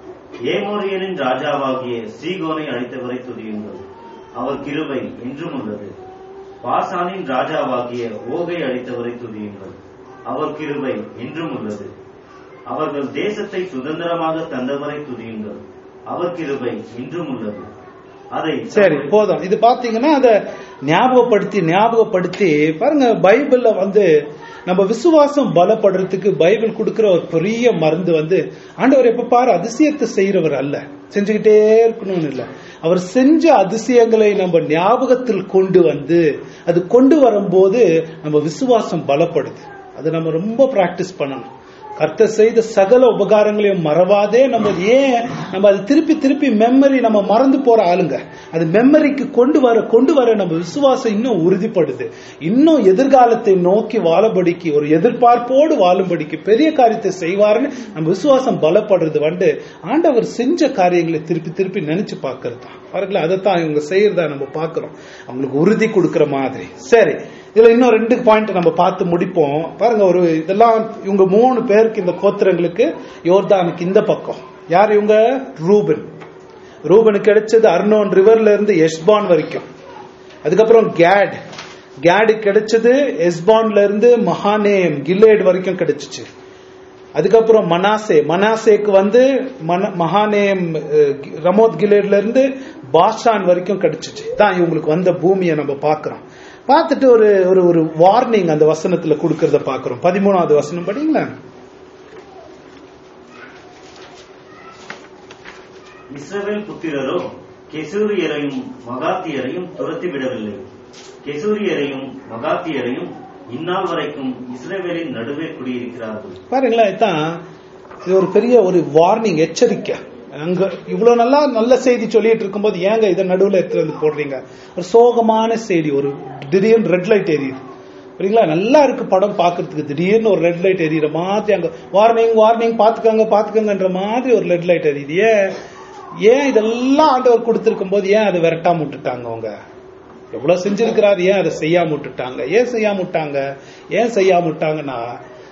ஏமோரியரின் ராஜாவாகிய சீகோனை அழித்தவரை துதியுங்கள் அவர் கிருபை என்றும் உள்ளது பாசானின் ராஜாவாகிய ஓகை அழித்தவரை துதியுங்கள் அவர் கிருபை என்றும் உள்ளது அவர்கள் தேசத்தை சுதந்திரமாக தந்தவரை துதியுங்கள் அவர் கிருபை என்றும் உள்ளது அதை சரி போதும் இது பாத்தீங்கன்னா அத ஞாபகப்படுத்தி ஞாபகப்படுத்தி பாருங்க பைபிள்ல வந்து நம்ம விசுவாசம் பலப்படுறதுக்கு பைபிள் கொடுக்கிற ஒரு பெரிய மருந்து வந்து ஆண்டவர் எப்ப பாரு அதிசயத்தை செய்யறவர் அல்ல செஞ்சுக்கிட்டே இருக்கணும்னு இல்ல அவர் செஞ்ச அதிசயங்களை நம்ம ஞாபகத்தில் கொண்டு வந்து அது கொண்டு வரும்போது நம்ம விசுவாசம் பலப்படுது அது நம்ம ரொம்ப பிராக்டிஸ் பண்ணணும் கர்த்தர் செய்த சகல உபகாரங்களையும் மறவாதே நம்ம ஏன் நம்ம அது திருப்பி திருப்பி மெமரி நம்ம மறந்து போற ஆளுங்க அது மெமரிக்கு கொண்டு வர கொண்டு வர நம்ம விசுவாசம் இன்னும் உறுதிப்படுது இன்னும் எதிர்காலத்தை நோக்கி வாழபடிக்கு ஒரு எதிர்பார்ப்போடு வாழும்படிக்கு பெரிய காரியத்தை செய்வாருன்னு நம்ம விசுவாசம் பலப்படுறது வந்து ஆண்டவர் செஞ்ச காரியங்களை திருப்பி திருப்பி நினைச்சு பார்க்கறது தான் பாருங்களேன் அதைத்தான் இவங்க செய்யறதா நம்ம பார்க்கிறோம் அவங்களுக்கு உறுதி கொடுக்கிற மாதிரி சரி இதுல இன்னும் ரெண்டு பாயிண்ட் நம்ம பார்த்து முடிப்போம் பாருங்க ஒரு இதெல்லாம் இவங்க மூணு பேருக்கு இந்த கோத்திரங்களுக்கு யோர்தானுக்கு இந்த பக்கம் யார் இவங்க ரூபன் ரூபனுக்கு கிடைச்சது அர்னோன் ரிவர்ல இருந்து எஸ்பான் வரைக்கும் அதுக்கப்புறம் கேட் கேடு கிடைச்சது எஸ்பான்ல இருந்து மகானேம் கில்லேட் வரைக்கும் கிடைச்சிச்சு அதுக்கப்புறம் மனாசே மனாசேக்கு வந்து மன- மகானேம் அஹ், ரமோத் கிலேட்ல இருந்து பாஷான் வரைக்கும் கிடைச்சிச்சு தான் இவங்களுக்கு வந்த பூமியை நம்ம பார்க்கிறோம் பார்த்துட்டு ஒரு ஒரு ஒரு வார்னிங் அந்த வசனத்துல கொடுக்கறத பார்க்கிறோம் பதிமூணாவது வசனம் படிங்களா இஸ்ரவேல் புத்திரரோ கெசூரியரையும் மகாத்தியரையும் துரத்திவிடவில்லை கெசூரியரையும் மகாத்தியரையும் இந்நாள் வரைக்கும் இஸ்ரவேலின் நடுவே குடியிருக்கிறார்கள் பாருங்களேன் இதான் இது ஒரு பெரிய ஒரு வார்னிங் எச்சரிக்கை அங்க இவ்வளவு நல்லா நல்ல செய்தி சொல்லிட்டு இருக்கும்போது ஏங்க இதை நடுவுல எடுத்து வந்து போடுறீங்க ஒரு சோகமான செய்தி ஒரு திடீர்னு ரெட் லைட் எரியுது சரிங்களா நல்லா இருக்கு படம் பார்க்கிறதுக்கு திடீர்னு ஒரு ரெட் லைட் எரியுற மாதிரி அங்க வார்னிங் வார்னிங் பாத்துக்கங்க பாத்துக்கங்கன்ற மாதிரி ஒரு ரெட் லைட் எரியுது ஏன் ஏன் இதெல்லாம் ஆண்டவர் கொடுத்திருக்கும் போது ஏன் அதை விரட்டாம விட்டுட்டாங்க அவங்க எவ்வளவு செஞ்சிருக்கிறாரு ஏன் அதை செய்யாம விட்டுட்டாங்க ஏன் செய்யாம விட்டாங்க ஏன் செய்யாம விட்டாங்கன்னா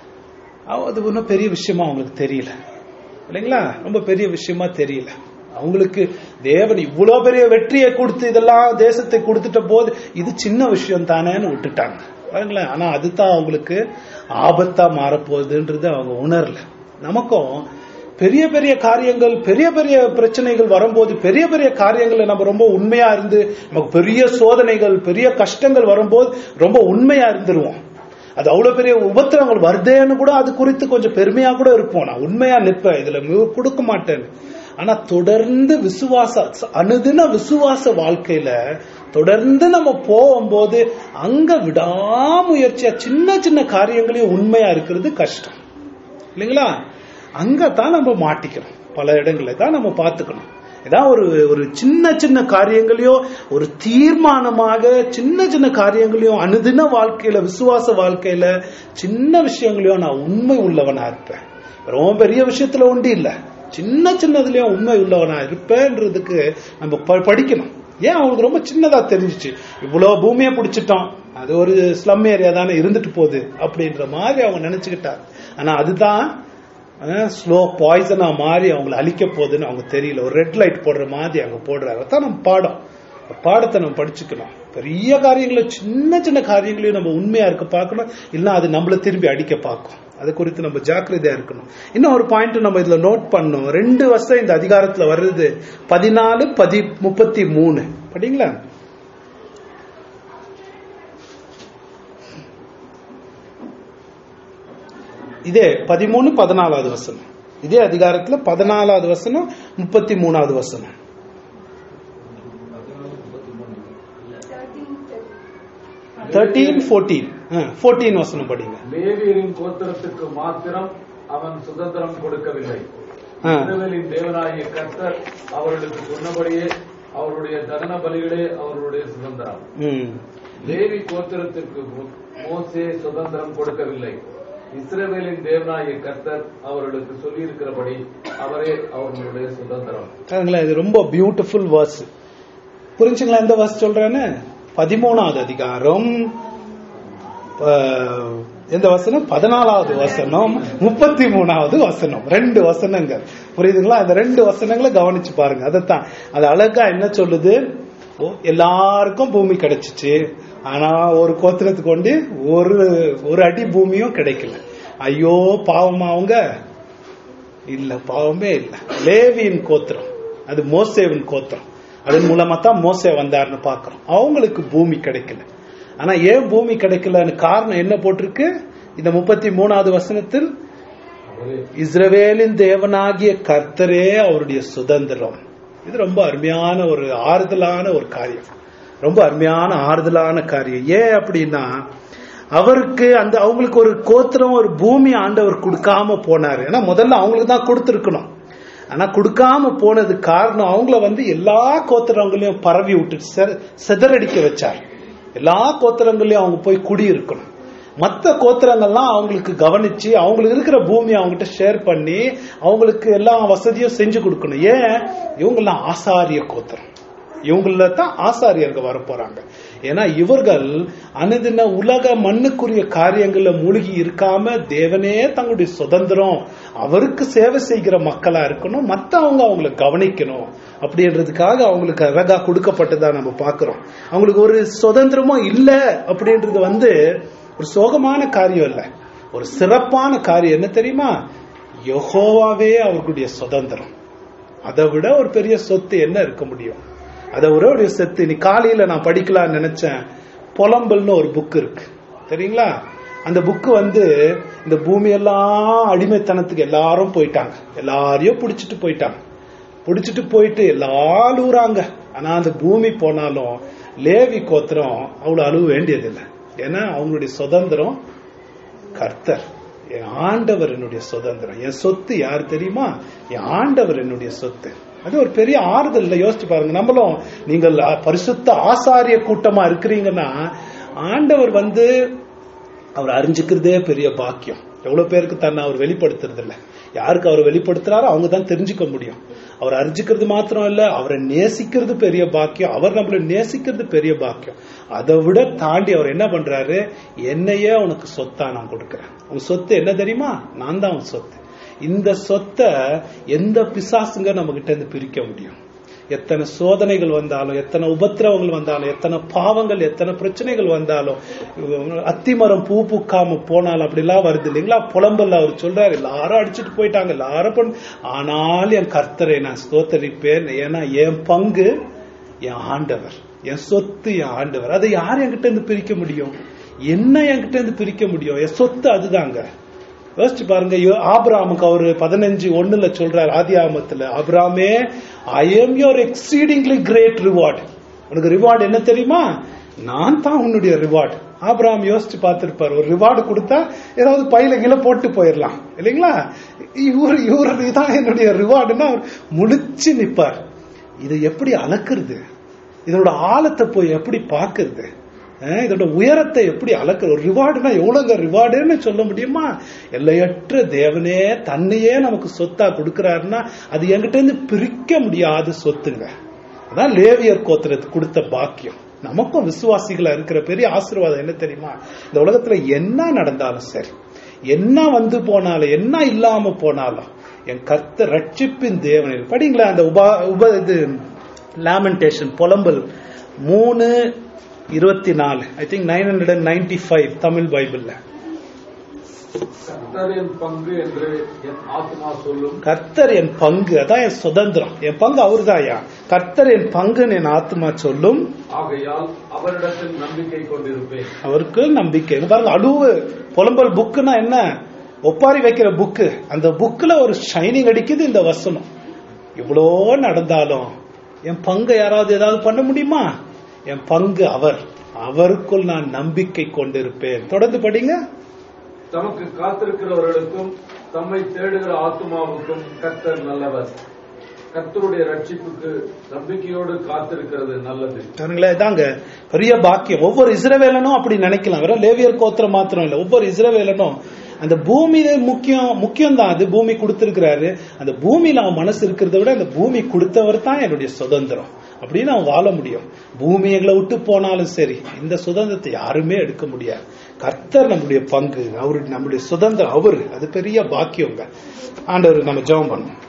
அவ- அது ஒன்றும் பெரிய விஷயமா அவங்களுக்கு தெரியல இல்லைங்களா ரொம்ப பெரிய விஷயமா தெரியல அவங்களுக்கு தேவன் இவ்வளவு பெரிய வெற்றியை கொடுத்து இதெல்லாம் தேசத்தை கொடுத்துட்ட போது இது சின்ன விஷயம் தானேன்னு விட்டுட்டாங்க பாருங்களேன் ஆனா அதுதான் அவங்களுக்கு ஆபத்தா மாறப்போகுதுன்றது அவங்க உணரல நமக்கும் பெரிய பெரிய காரியங்கள் பெரிய பெரிய பிரச்சனைகள் வரும்போது பெரிய பெரிய காரியங்களை நம்ம ரொம்ப உண்மையா இருந்து நமக்கு பெரிய சோதனைகள் பெரிய கஷ்டங்கள் வரும்போது ரொம்ப உண்மையா இருந்துருவோம் அது அவ்வளவு பெரிய உபத்திரங்கள் வருதேன்னு கூட அது குறித்து கொஞ்சம் பெருமையா கூட இருப்போம் நான் உண்மையா நிற்பேன் இதுல மு- கொடுக்க மாட்டேன்னு ஆனா தொடர்ந்து விசுவாச அனுதின விசுவாச வாழ்க்கையில தொடர்ந்து நம்ம போகும்போது அங்க விடாமுயற்சியா சின்ன சின்ன காரியங்களையும் உண்மையா இருக்கிறது கஷ்டம் இல்லைங்களா அங்கதான் நம்ம மாட்டிக்கிறோம் பல இடங்களை தான் நம்ம பார்த்துக்கணும் ஏதாவது ஒரு ஒரு சின்ன சின்ன காரியங்களையோ ஒரு தீர்மானமாக சின்ன சின்ன காரியங்களையும் அனுதின வாழ்க்கையில விசுவாச வாழ்க்கையில சின்ன விஷயங்களையும் நான் உண்மை உள்ளவனா இருப்பேன் ரொம்ப பெரிய விஷயத்துல ஒண்டி இல்ல சின்ன சின்னதுலயும் உண்மை உள்ளவனா இருப்பேன்றதுக்கு நம்ம ப- படிக்கணும் ஏன் அவங்களுக்கு ரொம்ப சின்னதா தெரிஞ்சிச்சு இவ்வளவு பூமியை பிடிச்சிட்டோம் அது ஒரு ஸ்லம் ஏரியா தானே இருந்துட்டு போகுது அப்படின்ற மாதிரி அவங்க நினைச்சுக்கிட்டாங்க ஆனா அதுதான் ஸ்லோ பாய்சனா மாறி அவங்களை அழிக்க போகுதுன்னு அவங்க தெரியல ஒரு ரெட் லைட் போடுற மாதிரி அவங்க போடுறாங்க அதான் நம்ம பாடம் ஒரு பாடத்தை நம்ம படிச்சுக்கணும் பெரிய காரியங்களை சின்ன சின்ன காரியங்களையும் நம்ம உண்மையா இருக்க பார்க்கணும் இல்லைன்னா அது நம்மள திரும்பி அடிக்க பார்க்கும் அது குறித்து நம்ம ஜாக்கிரதையா இருக்கணும் இன்னும் ஒரு பாயிண்ட் நம்ம இதுல நோட் பண்ணணும் ரெண்டு வருஷம் இந்த அதிகாரத்துல வர்றது பதினாலு பதி முப்பத்தி மூணு படிங்களா இதே பதிமூணு பதினாலாவது வசனம் இதே அதிகாரத்துல பதினாலாவது வசனம் முப்பத்தி மூணாவது வசனம் தேர்ட்டீன் ஃபோர்டீன் ஃபோர்டீன் வசனம் படிங்க லேவியரின் கோத்திரத்துக்கு மாத்திரம் அவன் சுதந்திரம் கொடுக்கவில்லை ஆ. இஸ்ரவேலின் தேவனாகிய கர்த்தர் அவர்களுக்கு சொன்னபடியே அவருடைய தகன பலிகளே அவர்களுடைய சுதந்திரம் ம். லேவி கோத்திரத்திற்கு மோ- மோசே சுதந்திரம் கொடுக்கவில்லை இஸ்ரவேலின் தேவனாகிய கர்த்தர் அவர்களுக்கு சொல்லியிருக்கிறபடி அவரே அவர்களுடைய சுதந்திரம் பாருங்களேன் இது ரொம்ப பியூட்டிஃபுல் வேர்ஸ் புரிஞ்சுங்களா எந்த வேர்ஸ் சொல்றேன்னு பதிமூணாவது அதிகாரம் அஹ், எந்த வசனம் பதினாலாவது வசனம் முப்பத்தி மூணாவது வசனம் ரெண்டு வசனங்கள் புரியுதுங்களா இந்த ரெண்டு வசனங்களை கவனிச்சு பாருங்க அதைத்தான் அது அழகா என்ன சொல்லுது ஓ, எல்லாருக்கும் பூமி கிடைச்சிச்சு ஆனா ஒரு கோத்திரத்துக்கு கொண்டு ஒரு ஒரு அடி பூமியும் கிடைக்கல ஐயோ பாவமா அவங்க இல்ல பாவமே இல்ல லேவியின் கோத்திரம் அது மோசேவின் கோத்திரம் அதன் மூலமா தான் மோசே வந்தாருன்னு பாக்குறோம் அவங்களுக்கு பூமி கிடைக்கல ஆனா ஏன் பூமி கிடைக்கலன்னு காரணம் என்ன போட்டிருக்கு இந்த முப்பத்தி மூணாவது வசனத்தில் அவரே இஸ்ரவேலின் தேவனாகிய கர்த்தரே அவருடைய சுதந்திரம் இது ரொம்ப அருமையான ஒரு ஆறுதலான ஒரு காரியம் ரொம்ப அருமையான ஆறுதலான காரியம் ஏன் அப்படின்னா அவருக்கு அந்த அவங்களுக்கு ஒரு கோத்திரம் ஒரு பூமி ஆண்டவர் கொடுக்காம போனாரு ஏன்னா முதல்ல அவங்களுக்கு தான் கொடுத்துருக்கணும் ஆனா கொடுக்காம போனது காரணம் அவங்கள வந்து எல்லா கோத்திரங்களையும் பரவி விட்டு செ- சிதறடிக்க வச்சார் எல்லா கோத்திரங்களையும் அவங்க போய் குடியிருக்கணும் மற்ற கோத்திரங்கள்லாம் அவங்களுக்கு கவனிச்சு அவங்களுக்கு இருக்கிற பூமி அவங்ககிட்ட ஷேர் பண்ணி அவங்களுக்கு எல்லா வசதியும் செஞ்சு கொடுக்கணும் ஏன் இவங்கெல்லாம் ஆசாரிய கோத்திரம் இவங்கள தான் ஆசாரியர்கள் வர போறாங்க ஏன்னா இவர்கள் அனுதின உலக மண்ணுக்குரிய காரியங்கள்ல மூழ்கி இருக்காம தேவனே தங்களுடைய சுதந்திரம் அவருக்கு சேவை செய்கிற மக்களா இருக்கணும் மத்தவங்க அவங்கள கவனிக்கணும் அப்படின்றதுக்காக அவங்களுக்கு அழகா கொடுக்கப்பட்டதா நம்ம பாக்குறோம் அவங்களுக்கு ஒரு சுதந்திரமும் இல்ல அப்படின்றது வந்து ஒரு சோகமான காரியம் இல்ல ஒரு சிறப்பான காரியம் என்ன தெரியுமா யெகோவாவே அவர்களுடைய சுதந்திரம் அதை விட ஒரு பெரிய சொத்து என்ன இருக்க முடியும் அதை விட ஒரு சொத்து நீ காலையில நான் படிக்கலாம்னு நினைச்சேன் புலம்பல்னு ஒரு புக் இருக்கு தெரியுங்களா அந்த புக்கு வந்து இந்த பூமியெல்லாம் அடிமைத்தனத்துக்கு எல்லாரும் போயிட்டாங்க எல்லாரையும் பிடிச்சிட்டு போயிட்டாங்க பிடிச்சிட்டு போயிட்டு எல்லாரும் ஊறாங்க ஆனா அந்த பூமி போனாலும் லேவி கோத்திரம் அவ்வளவு அழுவ வேண்டியதில்லை ஏன்னா அவங்களுடைய சுதந்திரம் கர்த்தர் என் ஆண்டவர் என்னுடைய சுதந்திரம் என் சொத்து யார் தெரியுமா என் ஆண்டவர் என்னுடைய சொத்து அது ஒரு பெரிய ஆறுதல் யோசிச்சு பாருங்க நம்மளும் நீங்கள் பரிசுத்த ஆசாரிய கூட்டமா இருக்கிறீங்கன்னா ஆண்டவர் வந்து அவர் அறிஞ்சுக்கிறதே பெரிய பாக்கியம் எவ்வளவு பேருக்கு தன்னை அவர் வெளிப்படுத்துறது இல்ல யாருக்கு அவர் வெளிப்படுத்துறாரோ அவங்க தான் தெரிஞ்சுக்க முடியும் அவர் அறிஞ்சுக்கிறது மாத்திரம் இல்ல அவரை நேசிக்கிறது பெரிய பாக்கியம் அவர் நம்மளை நேசிக்கிறது பெரிய பாக்கியம் அதை விட தாண்டி அவர் என்ன பண்றாரு என்னையே உனக்கு சொத்தா நான் கொடுக்கறேன் உன் சொத்து என்ன தெரியுமா நான் தான் உன் சொத்து இந்த சொத்தை எந்த பிசாசுங்க நம்ம கிட்ட இருந்து பிரிக்க முடியும் எத்தனை சோதனைகள் வந்தாலும் எத்தனை உபத்திரவங்கள் வந்தாலும் எத்தனை பாவங்கள் எத்தனை பிரச்சனைகள் வந்தாலும் அத்திமரம் பூ பூக்காம போனாலும் அப்படிலாம் வருது இல்லைங்களா புலம்பல்ல அவர் சொல்றாரு எல்லாரும் அடிச்சுட்டு போயிட்டாங்க எல்லாரும் பண்ண ஆனால் என் கர்த்தரை நான் ஸ்தோத்தரிப்பேன் ஏன்னா என் பங்கு என் ஆண்டவர் என் சொத்து என் ஆண்டவர் அதை யார் என்கிட்ட இருந்து பிரிக்க முடியும் என்ன என்கிட்ட இருந்து பிரிக்க முடியும் என் சொத்து அதுதாங்க யோசிச்சு பாருங்க ஆபிராமுக்கு அவரு பதினஞ்சு ஒண்ணுல சொல்றாரு ஆதி ஆமத்துல ஆபிராமே I am your exceedingly great reward உனக்கு ரிவார்டு என்ன தெரியுமா நான் தான் உன்னுடைய ரிவார்டு ஆபிராம் யோசிச்சு பார்த்திருப்பார் ஒரு ரிவார்டு கொடுத்தா ஏதாவது பையில கீழே போட்டு போயிடலாம் இல்லைங்களா இவர் இவர் தான் என்னுடைய ரிவார்டுன்னா அவர் முழிச்சு நிப்பார் இதை எப்படி அளக்குறது இதோட ஆழத்தை போய் எப்படி பாக்குறது இதோட உயரத்தை எப்படி அளக்குற ஒரு ரிவார்டுனா எவ்வளவுங்க ரிவார்டுன்னு சொல்ல முடியுமா எல்லையற்ற தேவனே தன்னையே நமக்கு சொத்தா கொடுக்கிறாருன்னா அது என்கிட்ட இருந்து பிரிக்க முடியாத சொத்துங்க அதான் லேவியர் கோத்திரத்துக்கு கொடுத்த பாக்கியம் நமக்கும் விசுவாசிகளா இருக்கிற பெரிய ஆசீர்வாதம் என்ன தெரியுமா இந்த உலகத்துல என்ன நடந்தாலும் சரி என்ன வந்து போனாலும் என்ன இல்லாம போனாலும் என் கர்த்த ரட்சிப்பின் தேவனில் படிங்களா அந்த உபா உப இது லேமெண்டேஷன் புலம்பல் மூணு இருபத்தி நாலு I think nine hundred and ninety five Tamil பைபிள்ல கர்த்தர் என் பங்கு என்று என் ஆத்மா சொல்லும் கர்த்தர் என் பங்கு அதான் என் சுதந்திரம் என் பங்கு அவர்தாயா கர்த்தர் என் பங்குன்னு என் ஆத்மா சொல்லும் ஆகையால் அவரிடத்தில் நம்பிக்கை கொண்டிருப்பேன் அவருக்கு நம்பிக்கை இங்க பாருங்க அழுவு புலம்பல் புக்குன்னா என்ன ஒப்பாரி வைக்கிற புக்கு அந்த புக்ல ஒரு ஷைனிங் அடிக்குது இந்த வசனம் இவ்வளோ நடந்தாலும் என் பங்கு யாராவது ஏதாவது பண்ண முடியுமா என் பங்கு அவர் அவருக்குள் நான் நம்பிக்கை கொண்டிருப்பேன் தொடர்ந்து படிங்க தமக்கு காத்திருக்கிறவர்களுக்கும் தம்மை தேடுகிற ஆத்மாவுக்கும் கர்த்தர் நல்லவர் கர்த்தருடைய ரட்சிப்புக்கு நம்பிக்கையோடு காத்திருக்கிறது நல்லது பாருங்களேன் இதாங்க பெரிய பாக்கியம் ஒவ்வொரு இஸ்ரவேலனும் அப்படி நினைக்கலாம் வெறும் லேவியர் கோத்திரம் மாத்திரம் இல்ல ஒவ்வொரு இஸ்ரவேலனும் அந்த பூமியில முக்கியம் முக்கியம் தான் அது பூமி கொடுத்திருக்கிறாரு அந்த பூமியில அவன் மனசு இருக்கிறத விட அந்த பூமி கொடுத்தவர் தான் என்னுடைய சுதந்திரம் அப்படின்னு அவன் வாழ முடியும் பூமி எங்களை விட்டு போனாலும் சரி இந்த சுதந்திரத்தை யாருமே எடுக்க முடியாது கர்த்தர் நம்முடைய பங்கு அவரு நம்முடைய சுதந்திரம் அவரு அது பெரிய பாக்கியங்க ஆண்டவர் நம்ம ஜெபம் பண்ணுவோம்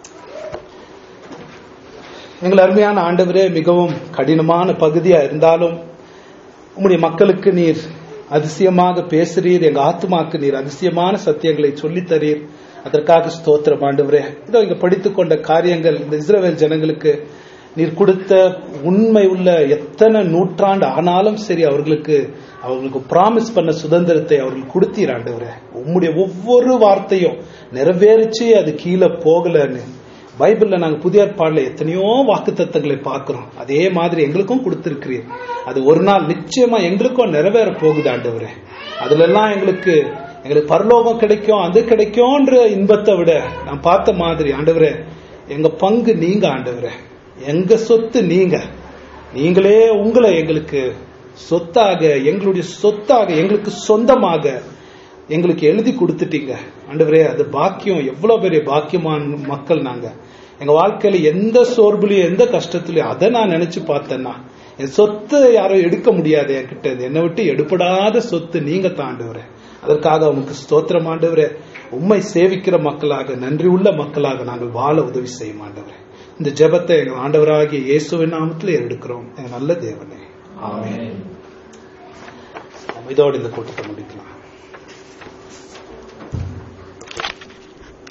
எங்கள் அருமையான ஆண்டவரே மிகவும் கடினமான பகுதியா இருந்தாலும் உம்முடைய மக்களுக்கு நீர் அதிசயமாக பேசுறீர் எங்க ஆத்மாக்கு நீர் அதிசயமான சத்தியங்களை சொல்லித் தரீர் அதற்காக ஸ்தோத்திரம் ஆண்டவரே இதோ இங்க படித்துக் கொண்ட காரியங்கள் இந்த இஸ்ரவேல் ஜனங்களுக்கு நீர் கொடுத்த உண்மை உள்ள எத்தனை நூற்றாண்டு ஆனாலும் சரி அவர்களுக்கு அவர்களுக்கு பிராமிஸ் பண்ண சுதந்திரத்தை அவர்கள் கொடுத்தீர் ஆண்டவரே உம்முடைய ஒவ்வொரு வார்த்தையும் நிறைவேறிச்சு அது கீழே போகலன்னு பைபிள்ல நாங்க புதிய ஏற்பாடுல எத்தனையோ வாக்கு பார்க்கிறோம் அதே மாதிரி எங்களுக்கும் கொடுத்திருக்கிறீர் அது ஒரு நாள் நிச்சயமா எங்களுக்கும் நிறைவேற போகுது ஆண்டவரே அதுல எல்லாம் எங்களுக்கு எங்களுக்கு பரலோகம் கிடைக்கும் அது கிடைக்கும்ன்ற இன்பத்தை விட நான் பார்த்த மாதிரி ஆண்டவரே எங்க பங்கு நீங்க ஆண்டவரே எங்க சொத்து நீங்க நீங்களே உங்களை எங்களுக்கு சொத்தாக எங்களுடைய சொத்தாக எங்களுக்கு சொந்தமாக எங்களுக்கு எழுதி கொடுத்துட்டீங்க ஆண்டவரே அது பாக்கியம் எவ்வளவு பெரிய பாக்கியமான மக்கள் நாங்க எங்க வாழ்க்கையில எந்த சோர்வுலயும் எந்த கஷ்டத்துலயும் அதை நான் நினைச்சு பார்த்தேன்னா என் சொத்தை யாரும் எடுக்க முடியாது என்கிட்ட இருந்து. என்னை விட்டு எடுபடாத சொத்து நீங்க தாண்டவரே அதற்காக உமக்கு ஸ்தோத்திரம் ஆண்டவரே உம்மை சேவிக்கிற மக்களாக நன்றி உள்ள மக்களாக நாங்கள் வாழ உதவி செய்யும் ஆண்டவரே இந்த ஜெபத்தை எங்கள் ஆண்டவராகிய இயேசுவின் நாமத்தில் எடுக்கிறோம் என் நல்ல தேவனே ஆமென் இதோடு இந்த கூட்டத்தை முடிக்கலாம்